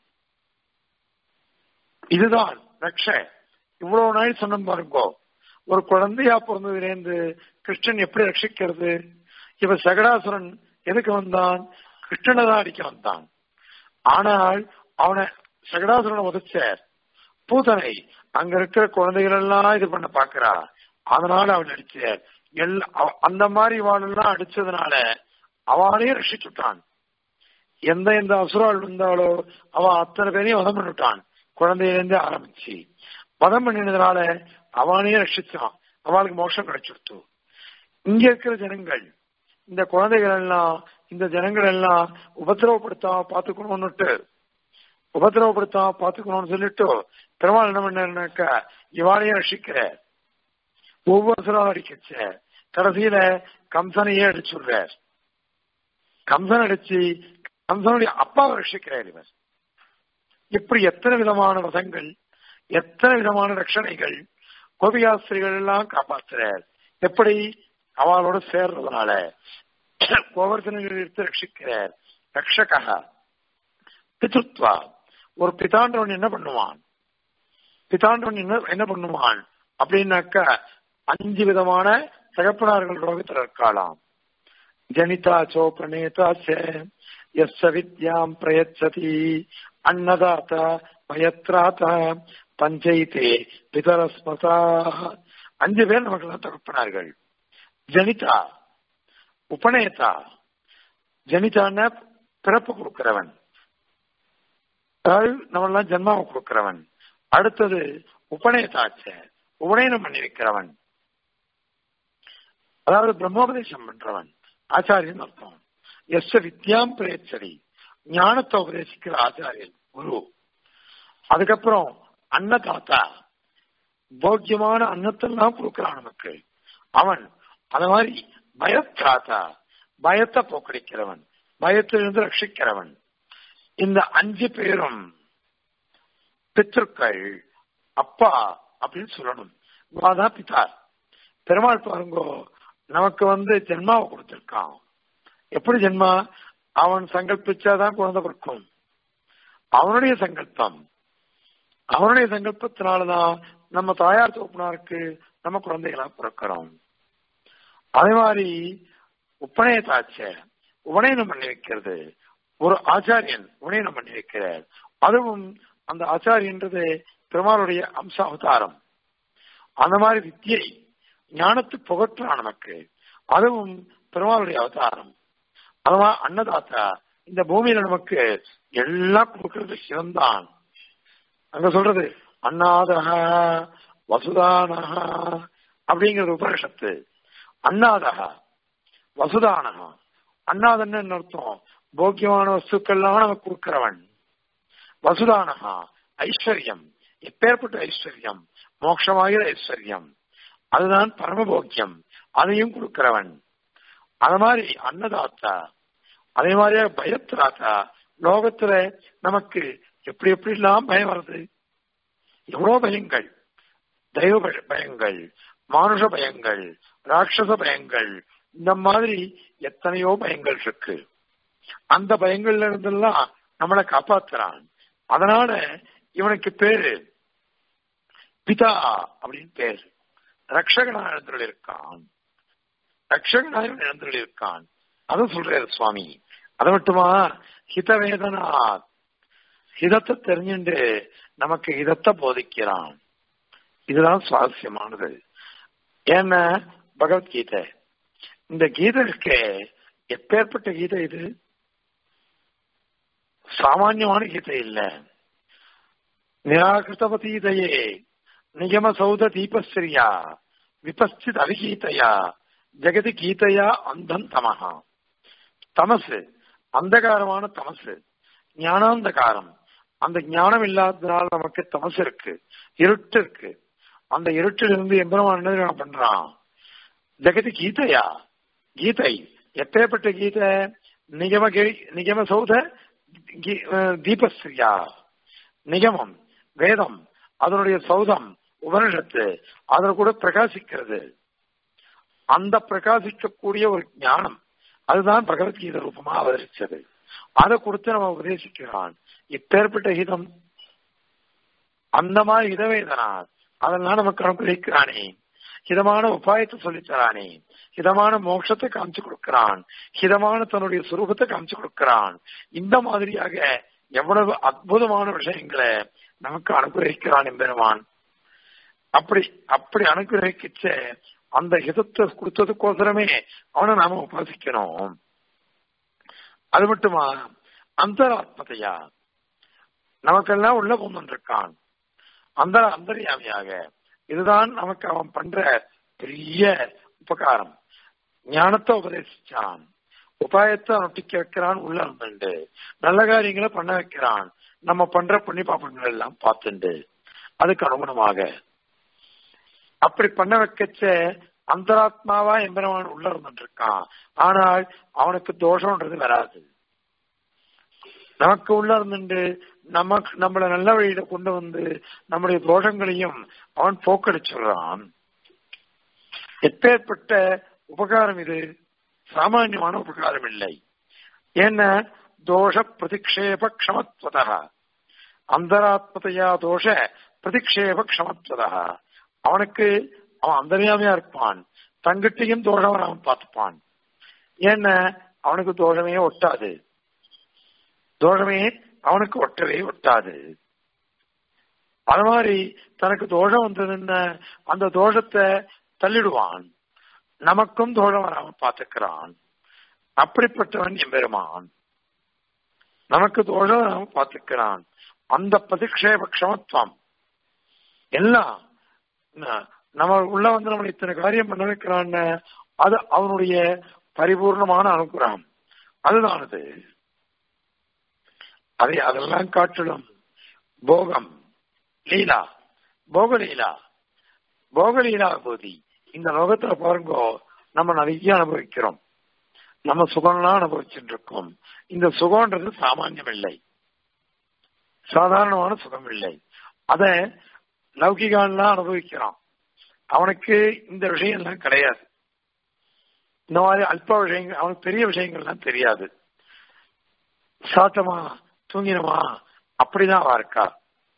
Speaker 2: இதுதான் ரக்ஷ இவ்வளவு நாள் சொன்ன பாருங்கோ ஒரு குழந்தையா பிறந்ததுலேருந்து கிருஷ்ணன் எப்படி ரட்சிக்கிறது இவ சகடாசுரன் எதுக்கு வந்தான் கிருஷ்ணனை தான் அடிக்க வந்தான் ஆனால் அவனை சகடாசுரனை உதச்சார் பூதனை அங்க இருக்கிற குழந்தைகள் எல்லாம் இது பண்ண பாக்குறா அதனால அவன் அடிச்சார் எல்லா அந்த மாதிரி வாழெல்லாம் அடிச்சதுனால அவனே ரட்சிச்சுட்டான் எந்த எந்த அசுரால் இருந்தாலோ அவன் அத்தனை பேரையும் வதம் பண்ணிட்டான் குழந்தையிலேருந்து ஆரம்பிச்சு வதம் பண்ணினதுனால அவனே ரட்சிச்சான் அவளுக்கு மோட்சம் கிடைச்சிருத்து இங்க இருக்கிற ஜனங்கள் இந்த குழந்தைகள் எல்லாம் இந்த ஜனங்கள் எல்லாம் உபத்திரவப்படுத்தாம பாத்துக்கணும்னுட்டு உபத்திரவப்படுத்தாம பாத்துக்கணும்னு சொல்லிட்டு பெருமாள் என்ன பண்ணாருனாக்கா இவாளையும் ரட்சிக்கிற ஒவ்வொரு சிலம் அடிக்கச்ச கடைசியில கம்சனையே அடிச்சுடுறார் கம்சன் அடிச்சு கம்சனுடைய அப்பாவை ரட்சிக்கிறார் இவர் இப்படி எத்தனை விதமான வசங்கள் எத்தனை விதமான ரட்சணைகள் கோபிகாஸ்திரிகள் எல்லாம் காப்பாற்றுறார் எப்படி அவளோட சேர்றதுனால கோவர்தனங்கள் எடுத்து ரட்சிக்கிறார் ரக்ஷகா பிதுத்வா ஒரு பிதாண்டவன் என்ன பண்ணுவான் பிதாண்டவன் என்ன என்ன பண்ணுவான் அப்படின்னாக்கா அஞ்சு விதமான தகப்பனார்கள் ரோகத்தில் இருக்கலாம் ஜனிதா சோ பிரணேதா எஸ் வித்யாம் பிரயச்சதி அன்னதாத்தா பயத்ராத்தா பஞ்சைத்தே பிதரஸ்மதா அஞ்சு பேர் நமக்கு தகப்பனார்கள் ஜனிதா உபநேதா ஜனிதான பிறப்பு கொடுக்கிறவன் அதாவது நம்மெல்லாம் ஜென்மாவை கொடுக்கிறவன் அடுத்தது உபநேதாச்ச உபநயனம் பண்ணி வைக்கிறவன் அதாவது பிரம்மோபதேசம் பண்றவன் ஆச்சாரியன் அர்த்தம் எஸ் வித்யாம் பிரேச்சரி ஞானத்தை உபதேசிக்கிற ஆச்சாரியன் குரு அதுக்கப்புறம் அன்னதாத்தா போக்கியமான அன்னத்தெல்லாம் கொடுக்கிறான் நமக்கு அவன் அது மாதிரி பயத்ராத்தா பயத்தை போக்கடிக்கிறவன் பயத்திலிருந்து ரட்சிக்கிறவன் இந்த அஞ்சு பேரும் பித்திருக்கள் அப்பா அப்படின்னு சொல்லணும் இவாதான் பிதா பெருமாள் பாருங்கோ நமக்கு வந்து ஜென்மாவை கொடுத்திருக்கான் எப்படி ஜென்மா அவன் சங்கல்பிச்சாதான் குழந்தை கொடுக்கும் அவனுடைய சங்கல்பம் அவனுடைய சங்கல்பத்தினாலதான் நம்ம தாயார் தோப்பனாருக்கு நம்ம குழந்தைகளா பிறக்கிறோம் அதே மாதிரி உப்பனயத்தாச்ச உபநயனம் பண்ணி வைக்கிறது ஒரு ஆச்சாரியன் உபநயனம் பண்ணி வைக்கிறார் அதுவும் அந்த ஆச்சாரியன்றது பெருமாளுடைய அம்ச அவதாரம் அந்த மாதிரி வித்தியை ஞானத்து புகற்றான் நமக்கு அதுவும் பெருமாளுடைய அவதாரம் அதுவா அன்னதாத்தா இந்த பூமியில நமக்கு எல்லாம் கொடுக்கறது சிவந்தான் அங்க சொல்றது அண்ணாதகா வசுதானகா அப்படிங்கிறது உபனிஷத்து அண்ணாதகா வசுதானகா அண்ணாதன்னு என்ன அர்த்தம் போக்கியமான வஸ்துக்கள்லாம் நமக்கு கொடுக்கிறவன் வசுதானகா ஐஸ்வர்யம் எப்பேற்பட்ட ஐஸ்வர்யம் மோட்சமாகிற ஐஸ்வர்யம் அதுதான் பரமபோக்கியம் அதையும் கொடுக்கிறவன் அது மாதிரி அன்னதாத்தா அதே மாதிரியா பயத்திராத்தா லோகத்துல நமக்கு எப்படி எப்படி எல்லாம் பயம் வருது எவ்வளவு பயங்கள் தெய்வ பயங்கள் மானுஷ பயங்கள் ராட்சச பயங்கள் இந்த மாதிரி எத்தனையோ பயங்கள் இருக்கு அந்த பயங்கள்ல இருந்தெல்லாம் நம்மளை காப்பாத்துறான் அதனால இவனுக்கு பேரு பிதா அப்படின்னு பேரு ரக்ஷகனாக எழுந்துள்ள இருக்கான் ரக்ஷகனாக எழுந்துள்ள இருக்கான் அதுவும் சொல்றாரு சுவாமி அது மட்டுமா ஹிதவேதனா ஹிதத்தை தெரிஞ்சுட்டு நமக்கு ஹிதத்தை போதிக்கிறான் இதுதான் சுவாரஸ்யமானது ஏன்னா பகவத்கீதை இந்த கீதை இருக்கே எப்பேற்பட்ட கீதை இது சாமான்யமான கீதை இல்ல நிராகிருத்தபதீதையே நியம சௌத தீபஸ்ரீயா விபஸ்தித் அவிகீதையா ஜெகதி கீதையா அந்தம் தமஹா தமசு அந்தகாரமான தமசு ஞானாந்தகாரம் அந்த ஞானம் இல்லாததுனால நமக்கு தமசு இருக்கு இருட்டு இருக்கு அந்த இருட்டில் இருந்து எம்பெருமான் என்ன பண்றான் ஜெகதி கீதையா கீதை எப்பேற்பட்ட கீதை நிகம நிகம சௌத தீபஸ்ரீயா நிகமம் வேதம் அதனுடைய சௌதம் உபனிஷத்து அதில் கூட பிரகாசிக்கிறது அந்த பிரகாசிக்கக்கூடிய ஒரு ஞானம் அதுதான் பகவத்கீதை ரூபமா அவதரிச்சது அதை கொடுத்து நம்ம உபதேசிக்கிறான் இப்பேற்பட்ட ஹிதம் அந்த மாதிரி ஹிதவேதனார் அதெல்லாம் நமக்கு அனுகிரகிக்கிறானே ஹிதமான உபாயத்தை சொல்லித்தரானே ஹிதமான மோட்சத்தை காமிச்சு கொடுக்கிறான் ஹிதமான தன்னுடைய சுரூபத்தை காமிச்சு கொடுக்கிறான் இந்த மாதிரியாக எவ்வளவு அற்புதமான விஷயங்களை நமக்கு அனுகிரகிக்கிறான் எம்பெருமான் அப்படி அப்படி அனுகிரகிச்ச அந்த ஹிதத்தை கொடுத்ததுக்கோசரமே அவனை நாம உபாசிக்கணும் அது மட்டுமா அந்தராத்மதையா நமக்கெல்லாம் உள்ள கொண்டு இருக்கான் அந்த அந்தரியாமியாக இதுதான் நமக்கு அவன் பண்ற பெரிய உபகாரம் ஞானத்தை உபதேசிச்சான் உபாயத்தை நொட்டிக்க வைக்கிறான் உள்ள இருந்துண்டு நல்ல காரியங்களை பண்ண வைக்கிறான் நம்ம பண்ற புண்ணிய பாப்பங்கள் எல்லாம் பார்த்துண்டு அதுக்கு அனுகுணமாக அப்படி பண்ண வைக்கச்ச அந்தராத்மாவா எம்பெருமான் உள்ள இருந்துட்டு இருக்கான் ஆனால் அவனுக்கு தோஷம்ன்றது வராது நமக்கு உள்ள இருந்துட்டு நமக்கு நம்மள நல்ல வழியில கொண்டு வந்து நம்முடைய தோஷங்களையும் அவன் போக்கடிச்சுடுறான் எப்பேற்பட்ட உபகாரம் இது சாமானியமான உபகாரம் இல்லை ஏன்னா தோஷ பிரதிக்ஷேப க்ஷமத்வதா அந்தராத்மதையா தோஷ பிரதிக்ஷேப க்ஷமத்வதா அவனுக்கு அவன் அந்தரியாமையா இருப்பான் தங்கிட்டையும் தோஷம் அவன் பார்த்துப்பான் ஏன்னா அவனுக்கு தோஷமே ஒட்டாது தோஷமே அவனுக்கு ஒட்டவே ஒட்டாது அது மாதிரி தனக்கு தோஷம் வந்ததுன்னு அந்த தோஷத்தை தள்ளிடுவான் நமக்கும் தோஷம் வராம பார்த்துக்கிறான் அப்படிப்பட்டவன் எம்பெருமான் நமக்கு தோஷம் வராம பார்த்துக்கிறான் அந்த பிரதிக்ஷேப க்ஷமத்துவம் எல்லாம் நம்ம உள்ள வந்து நம்மளை இத்தனை காரியம் பண்ண வைக்கிறான்னு அது அவனுடைய பரிபூர்ணமான அனுகிரகம் அதுதான் அது அதை அதெல்லாம் காட்டிலும் போகம் லீலா போகலீலா போகலீலா போதி இந்த லோகத்துல பாருங்கோ நம்ம நிறைய அனுபவிக்கிறோம் நம்ம சுகம்லாம் அனுபவிச்சுட்டு இருக்கோம் இந்த சுகம்ன்றது சாமானியம் இல்லை சாதாரணமான சுகம் இல்லை அத லௌகிகான்லாம் அனுபவிக்கிறான் அவனுக்கு இந்த விஷயம்லாம் கிடையாது இந்த மாதிரி அல்ப விஷயங்கள் அவனுக்கு பெரிய விஷயங்கள்லாம் தெரியாது சாத்தமா தூங்கினமா அப்படிதான் அவ இருக்கா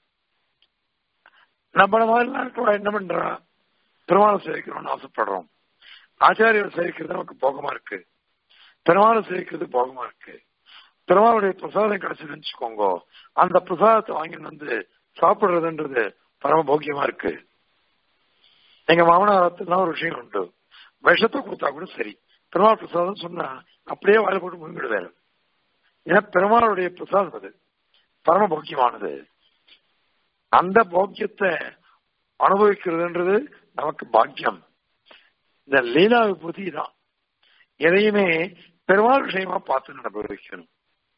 Speaker 2: நம்மள மாதிரி என்ன பண்றான் பெருமாளை சேவிக்கணும்னு ஆசைப்படுறோம் ஆச்சாரியர் சேவிக்கிறது நமக்கு போகமா இருக்கு பெருமாளை சேவிக்கிறது போகமா இருக்கு பெருமாளுடைய பிரசாதம் கிடைச்சதுன்னு வச்சுக்கோங்க அந்த பிரசாதத்தை வாங்கிட்டு வந்து சாப்பிடுறதுன்றது பரம போக்கியமா இருக்கு எங்க மாமனாரத்துலாம் ஒரு விஷயம் உண்டு விஷத்தை கொடுத்தா கூட சரி பெருமாள் பிரசாதம் சொன்னா அப்படியே வாழை போட்டு முங்கிடுவாரு ஏன்னா பெருமாளுடைய பிரசாதம் அது பரம போக்கியமானது அந்த போக்கியத்தை அனுபவிக்கிறதுன்றது நமக்கு பாக்கியம் இந்த லீலா விபூதி தான் எதையுமே பெருமாள் விஷயமா பார்த்து அனுபவிக்கணும்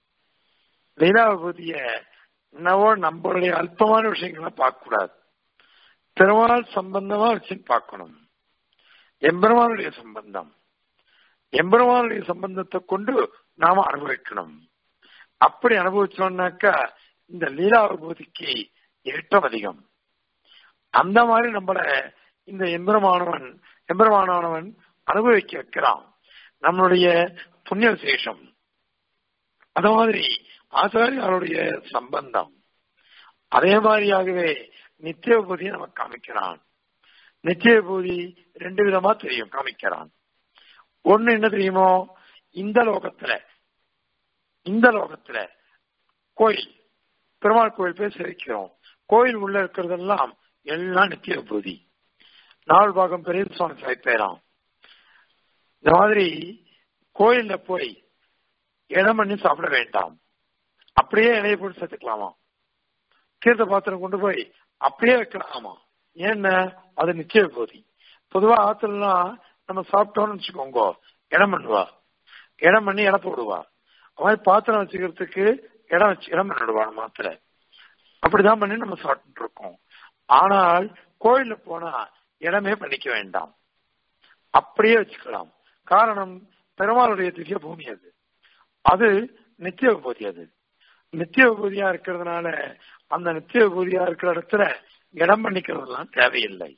Speaker 2: லீலா விபூதிய என்னவோ நம்மளுடைய அல்பமான விஷயங்களை பார்க்க கூடாது பெருமாள் சம்பந்தமா வச்சு பார்க்கணும் எம்பெருமானுடைய சம்பந்தம் எம்பெருமானுடைய சம்பந்தத்தை கொண்டு நாம அனுபவிக்கணும் அப்படி அனுபவிச்சோம்னாக்கா இந்த லீலா விபூதிக்கு ஏற்றம் அதிகம் அந்த மாதிரி நம்மள இந்த எம்பெருமானவன் எம்பெருமானவன் அனுபவிக்க வைக்கிறான் நம்மளுடைய புண்ணிய விசேஷம் அத மாதிரி ஆச்சாரியாருடைய சம்பந்தம் அதே மாதிரியாகவே நித்திய விபூதியை நமக்கு காமிக்கிறான் நித்திய விபூதி ரெண்டு விதமா தெரியும் காமிக்கிறான் ஒண்ணு என்ன தெரியுமோ இந்த லோகத்துல இந்த லோகத்துல கோயில் பெருமாள் கோயில் போய் சேவிக்கிறோம் கோயில் உள்ள இருக்கிறதெல்லாம் எல்லாம் நித்திய விபூதி நாள் பாகம் பெரிய சுவாமி சாய்ப்பேராம் இந்த மாதிரி கோயில்ல போய் இடம் பண்ணி சாப்பிட வேண்டாம் அப்படியே இலையை போட்டு சேர்த்துக்கலாமா தீர்த்த பாத்திரம் கொண்டு போய் அப்படியே வைக்கலாமா ஏன்னா அது நிச்சய விபூதி பொதுவா ஆத்துலாம் நம்ம சாப்பிட்டோம்னு வச்சுக்கோங்க இடம் பண்ணுவா இடம் பண்ணி இடம் போடுவா அது மாதிரி பாத்திரம் வச்சுக்கிறதுக்கு இடம் வச்சு இடம் பண்ணிடுவா மாத்திர அப்படிதான் பண்ணி நம்ம சாப்பிட்டு இருக்கோம் ஆனால் கோயில்ல போனா இடமே பண்ணிக்க வேண்டாம் அப்படியே வச்சுக்கலாம் காரணம் பெருமாளுடைய திவ்ய பூமி அது அது நித்திய விபூதி அது நித்திய விபூதியா இருக்கிறதுனால அந்த நித்திய விபூதியா இருக்கிற இடத்துல இடம் பண்ணிக்கிறதெல்லாம் தேவையில்லை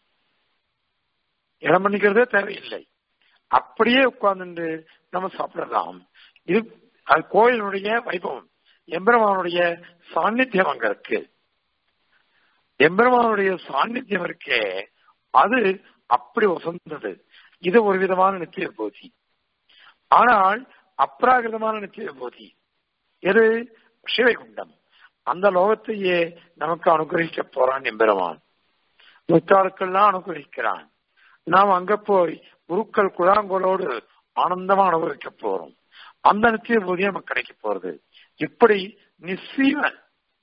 Speaker 2: இடம் பண்ணிக்கிறதே தேவையில்லை அப்படியே உட்கார்ந்து நம்ம சாப்பிடலாம் இது அது கோயிலுடைய வைபவம் எம்பெருமானுடைய சாநித்தியம் அங்க இருக்கு எம்பெருமானுடைய சாநித்தியம் இருக்கே அது அப்படி வசந்தது இது ஒரு விதமான நித்திய போதி ஆனால் அப்ராகிருதமான நித்திய போதி எது சிவைகுண்டம் அந்த லோகத்தையே நமக்கு அனுகிரகிக்க போறான் எம்பெருமான் முத்தாளுக்கெல்லாம் அனுகிரகிக்கிறான் நாம் அங்க போய் குருக்கள் குழாங்கோலோடு ஆனந்தமா அனுபவிக்க போறோம் அந்த நித்திய போதி நமக்கு கிடைக்க போறது இப்படி நிச்சீவன்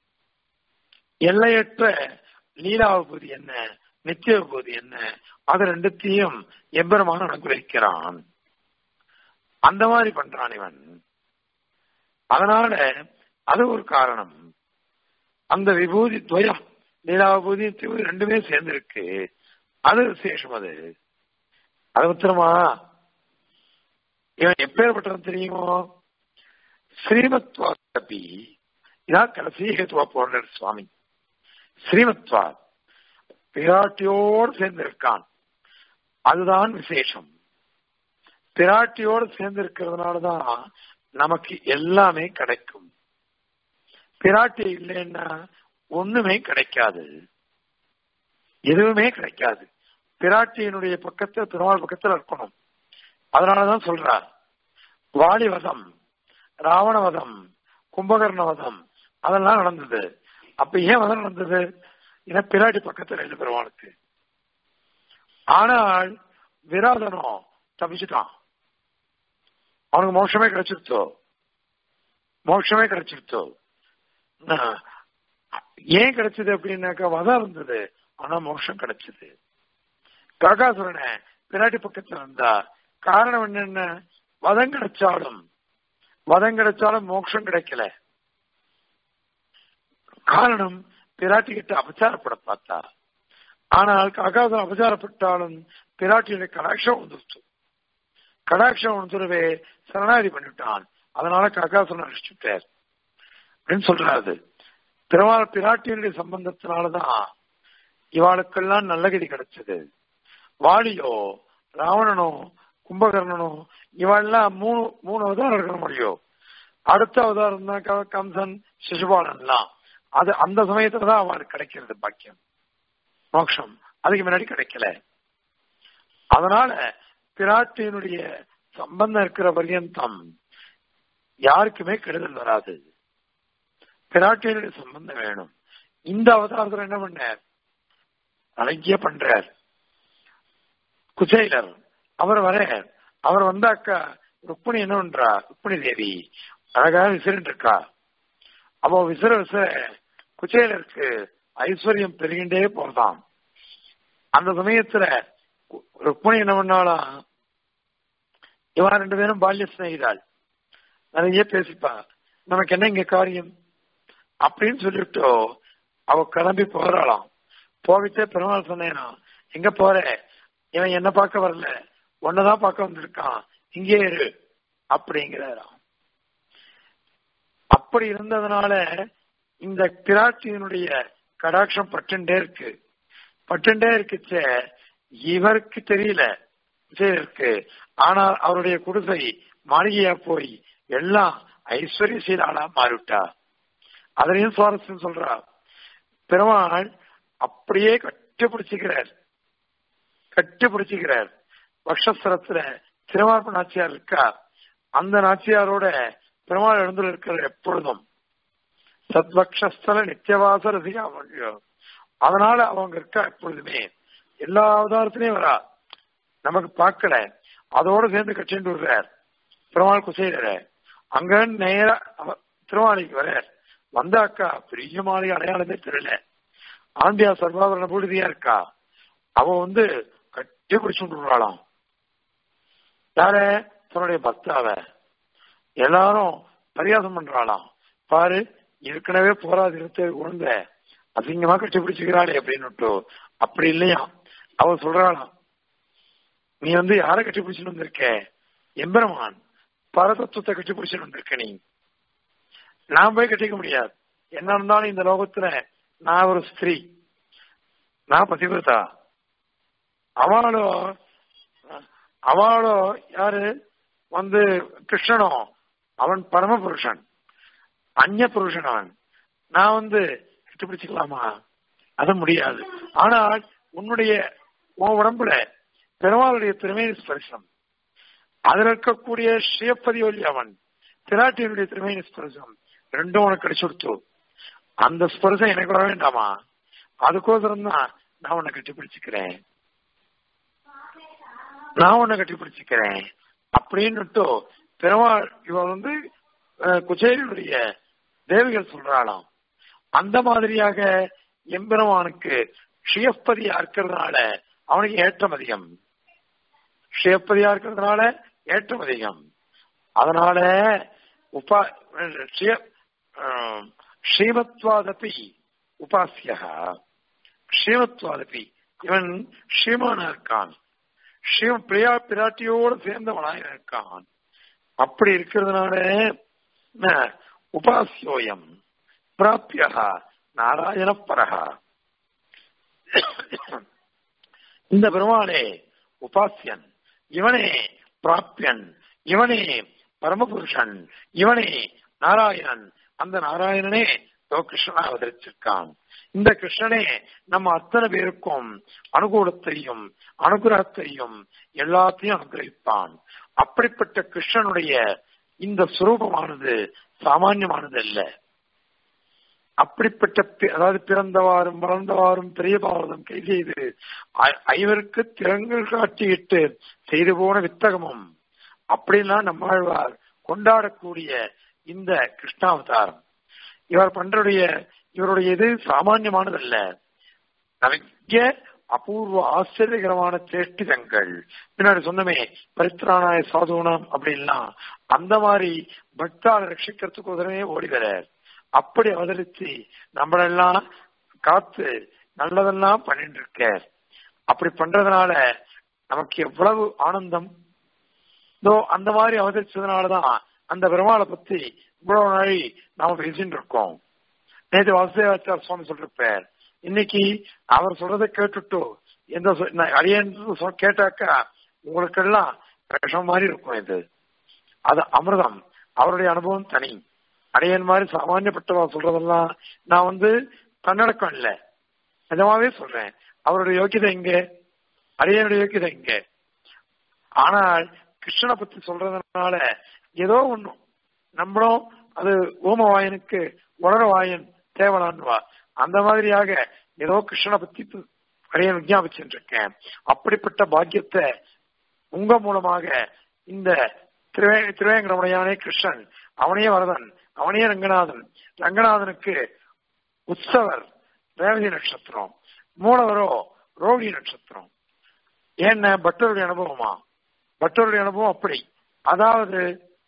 Speaker 2: எல்லையற்ற லீலாவுபூதி என்ன நித்திய விபூதி என்ன அது ரெண்டுத்தையும் எம்பெருமான அனுகிரகிக்கிறான் அந்த மாதிரி பண்றான் இவன் அதனால அது ஒரு காரணம் அந்த விபூதி துவயம் லீலா விபூதி விபூதி ரெண்டுமே சேர்ந்திருக்கு அது விசேஷம் அது அது உத்தரமா இவன் எப்பேற்பட்டவன் தெரியுமோ ஸ்ரீமத்வாபி இதான் கடைசி ஹேத்துவா போடுறார் சுவாமி ஸ்ரீமத்வா பிராட்டியோடு சேர்ந்திருக்கான் அதுதான் விசேஷம் பிராட்டியோடு சேர்ந்து இருக்கிறதுனாலதான் நமக்கு எல்லாமே கிடைக்கும் பிராட்டி இல்லைன்னா ஒண்ணுமே கிடைக்காது எதுவுமே கிடைக்காது பிராட்டியினுடைய பக்கத்துல பெருமாள் பக்கத்துல இருக்கணும் அதனாலதான் சொல்றார் வாலிவதம் ராவணவதம் கும்பகர்ணவதம் அதெல்லாம் நடந்தது அப்ப ஏன் வதம் நடந்தது ஏன்னா பிராட்டி பக்கத்துல இல்லை பெருமாளுக்கு ஆனால் விராதனோ தப்பிச்சுட்டான் அவனுக்கு மோட்சமே கிடைச்சிருத்தோ மோட்சமே கிடைச்சிருத்தோ ஏன் கிடைச்சது அப்படின்னாக்கா வதம் இருந்தது ஆனா மோட்சம் கிடைச்சது காகாசுரனை பிராட்டி பக்கத்துல இருந்தா காரணம் என்னென்ன வதம் கிடைச்சாலும் வதம் கிடைச்சாலும் மோட்சம் கிடைக்கல காரணம் பிராட்டி கிட்ட அபச்சாரப்பட பார்த்தா ஆனால் காகாசுரன் அபச்சாரப்பட்டாலும் பிராட்டியுடைய கடாட்சம் வந்துருச்சு கடாட்சம் வந்துருவே சரணாதி பண்ணிவிட்டான் அதனால காகாசுரன் அழிச்சுட்டார் அப்படின்னு சொல்றாரு பெருமாள் பிராட்டியினுடைய சம்பந்தத்தினாலதான் இவாளுக்கெல்லாம் நல்ல கதி கிடைச்சது வாலியோ ராவணனோ கும்பகர்ணனோ இவாள்லாம் மூணு மூணு அவதாரம் இருக்க முடியும் அடுத்த அவதாரம் தான் கம்சன் சிசுபாலன்லாம் அது அந்த சமயத்துல தான் அவனுக்கு கிடைக்கிறது பாக்கியம் மோட்சம் அதுக்கு முன்னாடி கிடைக்கல அதனால பிராட்டியினுடைய சம்பந்தம் இருக்கிற பர்யந்தம் யாருக்குமே கெடுதல் வராது பிராட்டியினுடைய சம்பந்தம் வேணும் இந்த அவதாரத்தில் என்ன பண்ணார் அழகிய பண்றார் குச்சைலர் அவர் வர அவர் வந்தாக்கா ருக்மிணி என்ன பண்றா ருக்மிணி தேவி அழகாக விசிறிட்டு இருக்கா அப்போ விசிற விசிற குச்சேலருக்கு ஐஸ்வர்யம் பெருகின்றே போறதாம் அந்த சமயத்துல ருக்மிணி என்ன பண்ணாலாம் இவன் ரெண்டு பேரும் பால்ய சிநேகிதாள் நிறைய பேசிப்பா நமக்கு என்ன இங்க காரியம் அப்படின்னு சொல்லிட்டு அவ கிளம்பி போறாளாம் போகிட்டே பெருமாள் சொன்னேனா எங்க போற இவன் என்ன பார்க்க வரல ஒன்னதான் பார்க்க வந்திருக்கான் இங்கே இரு அப்படிங்கிறாராம் அப்படி இருந்ததுனால இந்த பிராட்டியினுடைய கடாட்சம் பட்டுண்டே இருக்கு பட்டுண்டே இருக்குச்ச இவருக்கு தெரியல இருக்கு ஆனால் அவருடைய குடிசை மாளிகையா போய் எல்லாம் ஐஸ்வர்யசீலாளா மாறிவிட்டா அதனையும் சுவாரஸ்யம் சொல்றா பெருமாள் அப்படியே கட்டி பிடிச்சுக்கிறார் கட்டி பிடிச்சுக்கிறார் வக்ஷஸ்தரத்துல திருமார்ப நாச்சியார் இருக்கா அந்த நாச்சியாரோட பெருமாள் எழுந்துள்ள இருக்கிற எப்பொழுதும் சத்வக்ஷஸ்தல நித்தியவாச ரசிகா அதனால அவங்க இருக்கா எப்பொழுதுமே எல்லா அவதாரத்திலையும் வரா நமக்கு பார்க்கல அதோட சேர்ந்து கட்சிட்டு விடுறார் பெருமாள் குசையில அங்க நேர திருவாளிக்கு வர்றார் வந்தாக்கா பெரிய மாளிகை அடையாளமே தெரியல ஆண்டியா சர்வாபரண பூடிதியா இருக்கா அவ வந்து கட்டி பிடிச்சு விடுறாளாம் யார தன்னுடைய பக்தாவ எல்லாரும் பரியாசம் பண்றாளாம் பாரு ஏற்கனவே போராது இருந்த குழந்தை அசிங்கமா கட்டி பிடிச்சுக்கிறாளே அப்படின்னு அப்படி இல்லையா அவ சொல்றாளாம் நீ வந்து யாரை கட்டி பிடிச்சுட்டு வந்திருக்க எம்பெருமான் பரதத்துவத்தை கட்டி பிடிச்சுட்டு வந்திருக்க நீ நான் போய் கட்டிக்க முடியாது என்ன இருந்தாலும் இந்த லோகத்துல நான் ஒரு ஸ்திரீ நான் பதிவிரதா அவளோ அவளோ யாரு வந்து கிருஷ்ணனோ அவன் பரம புருஷன் அந்நிய புருஷன் அவன் நான் வந்து கட்டுப்பிடிச்சுக்கலாமா அது முடியாது ஆனால் உன்னுடைய உன் உடம்புல பெருமாளுடைய திருமேனி ஸ்பரிசனம் அதுல இருக்கக்கூடிய ஸ்ரீயப்பதி ஒலி அவன் திராட்டியனுடைய திருமேனி ஸ்பரிசனம் ரெண்டும் உனக்கு கிடைச்சுடுத்து அந்த ஸ்பரிசம் எனக்கு வர வேண்டாமா அதுக்கோசரம் தான் நான் உன்னை கட்டி பிடிச்சுக்கிறேன் நான் உன்னை கட்டி பிடிச்சுக்கிறேன் அப்படின்னுட்டு பெருமாள் இவன் வந்து குச்சேரியுடைய தேவிகள் சொல்றாளாம் அந்த மாதிரியாக எம்பெருமானுக்கு ஷியப்பதியா இருக்கிறதுனால அவனுக்கு ஏற்றம் அதிகம் ஷியப்பதியா இருக்கிறதுனால ஏற்றம் அதிகம் அதனால உபா ஸ்ரீமத்வாதபி உபாசிய ஸ்ரீமத்வாதபி இவன் ஸ்ரீமானா இருக்கான் ஸ்ரீம பிரியா பிராட்டியோடு சேர்ந்தவனாக இருக்கான் அப்படி இருக்கிறதுனால உபாசியோயம் பிராபிய நாராயண பரகா இந்த பெருமானே உபாசியன் இவனே பிராப்பியன் இவனே பரமபுருஷன் இவனே நாராயணன் அந்த நாராயணனே கிருஷ்ணனா அவதரிச்சிருக்கான் இந்த கிருஷ்ணனே நம்ம அத்தனை பேருக்கும் அனுகூலத்தையும் அனுகிரகத்தையும் எல்லாத்தையும் அனுகிரகிப்பான் அப்படிப்பட்ட கிருஷ்ணனுடைய இந்த சுரூபமானது சாமான்யமானது அல்ல அப்படிப்பட்ட அதாவது பிறந்தவாறும் வளர்ந்தவாறும் பெரிய பாவதம் கை செய்து ஐவருக்கு திறங்கள் காட்டியிட்டு செய்து போன வித்தகமும் அப்படிலாம் நம்மாழ்வார் கொண்டாடக்கூடிய இந்த கிருஷ்ணாவதாரம் இவர் பண்றடைய இவருடைய இது சாமான்யமானதல்ல நிறைய அபூர்வ ஆச்சரியகரமான சேஷ்டிதங்கள் பின்னாடி சொன்னமே பரித்ராணாய சாதுனம் அப்படின்லாம் அந்த மாதிரி பக்தால ரட்சிக்கிறதுக்கு உதவே ஓடி வர அப்படி அவதரிச்சு நம்மளெல்லாம் காத்து நல்லதெல்லாம் பண்ணிட்டு இருக்க அப்படி பண்றதுனால நமக்கு எவ்வளவு ஆனந்தம் இதோ அந்த மாதிரி அவதரிச்சதுனாலதான் அந்த பெருமாளை பத்தி இவ்வளவு நாளை நாம பேசிட்டு இருக்கோம் நேற்று வாசுதேவாச்சார் சுவாமி சொல்லிருப்பார் இன்னைக்கு அவர் சொல்றதை கேட்டுட்டு எந்த அரியன் கேட்டாக்கா உங்களுக்கு எல்லாம் விஷம் மாதிரி இருக்கும் இது அது அமிர்தம் அவருடைய அனுபவம் தனி அடையன் மாதிரி சாமானியப்பட்டவா சொல்றதெல்லாம் நான் வந்து தன்னடக்கம் இல்ல நிஜமாவே சொல்றேன் அவருடைய யோக்கியதை எங்க அடையனுடைய யோக்கியதை எங்க ஆனால் கிருஷ்ணனை பத்தி சொல்றதுனால ஏதோ ஒண்ணும் நம்மளும் அது ஓமவாயனுக்கு உலர வாயன் தேவலான்வா அந்த மாதிரியாக ஏதோ கிருஷ்ணனை பத்தி அடைய விஞ்ஞாபிச்சுட்டு இருக்கேன் அப்படிப்பட்ட பாக்கியத்தை உங்க மூலமாக இந்த திருவே திருவேங்கடமுடையானே கிருஷ்ணன் அவனே வரதன் அவனே ரங்கநாதன் ரங்கநாதனுக்கு உற்சவர் ரேவதி நட்சத்திரம் மூலவரோ ரோஹி நட்சத்திரம் ஏன்ன பட்டருடைய அனுபவமா பட்டருடைய அனுபவம் அப்படி அதாவது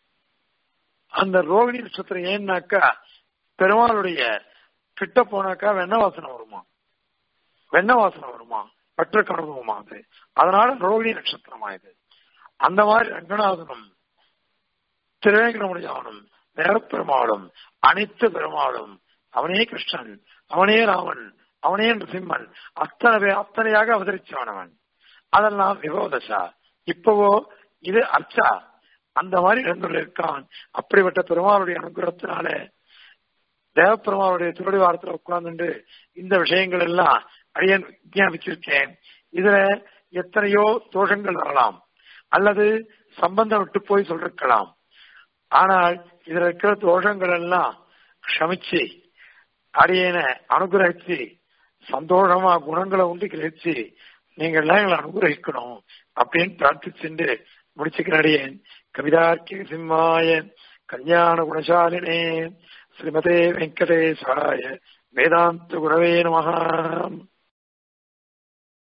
Speaker 2: அந்த ரோகிணி நட்சத்திரம் ஏன்னாக்கா பெருமாளுடைய கிட்ட போனாக்கா வெண்ண வாசனை வருமா வெண்ண வாசனை வருமா பட்டருக்கு அனுபவமா அது அதனால ரோகிணி நட்சத்திரமா இது அந்த மாதிரி ரங்கநாதனும் திருவேங்கடமுடியானும் நேரப்பெருமாளும் அனைத்து பெருமாளும் அவனே கிருஷ்ணன் அவனே ராமன் அவனே நரசிம்மன் அத்தனை அத்தனையாக அவதரிச்சவனவன் அதெல்லாம் விவோதசா இப்பவோ இது அர்ச்சா அந்த மாதிரி இடங்கள் இருக்கான் அப்படிப்பட்ட பெருமாளுடைய அனுகிரகத்தினால தேவப்பெருமாளுடைய திருடி வாரத்தில் உட்கார்ந்து இந்த விஷயங்கள் எல்லாம் அடியன் விஞ்ஞாபிச்சிருக்கேன் இதுல எத்தனையோ தோஷங்கள் வரலாம் அல்லது சம்பந்தம் விட்டு போய் சொல்லிருக்கலாம் ஆனால் இதுல இருக்கிற தோஷங்கள் எல்லாம் க்ஷமிச்சு அடியன அனுகிரகிச்சு சந்தோஷமா குணங்களை உண்டு கிரகிச்சு நீங்க எல்லாம் எங்களை அனுகிரகிக்கணும் அப்படின்னு பிரார்த்திச்சுட்டு முடிச்சுக்கிறேன் கவிதார்க்கிய சிம்மாய கல்யாண குணசாலினே ஸ்ரீமதே வெங்கடேசாய வேதாந்த குரவே நமஹாம்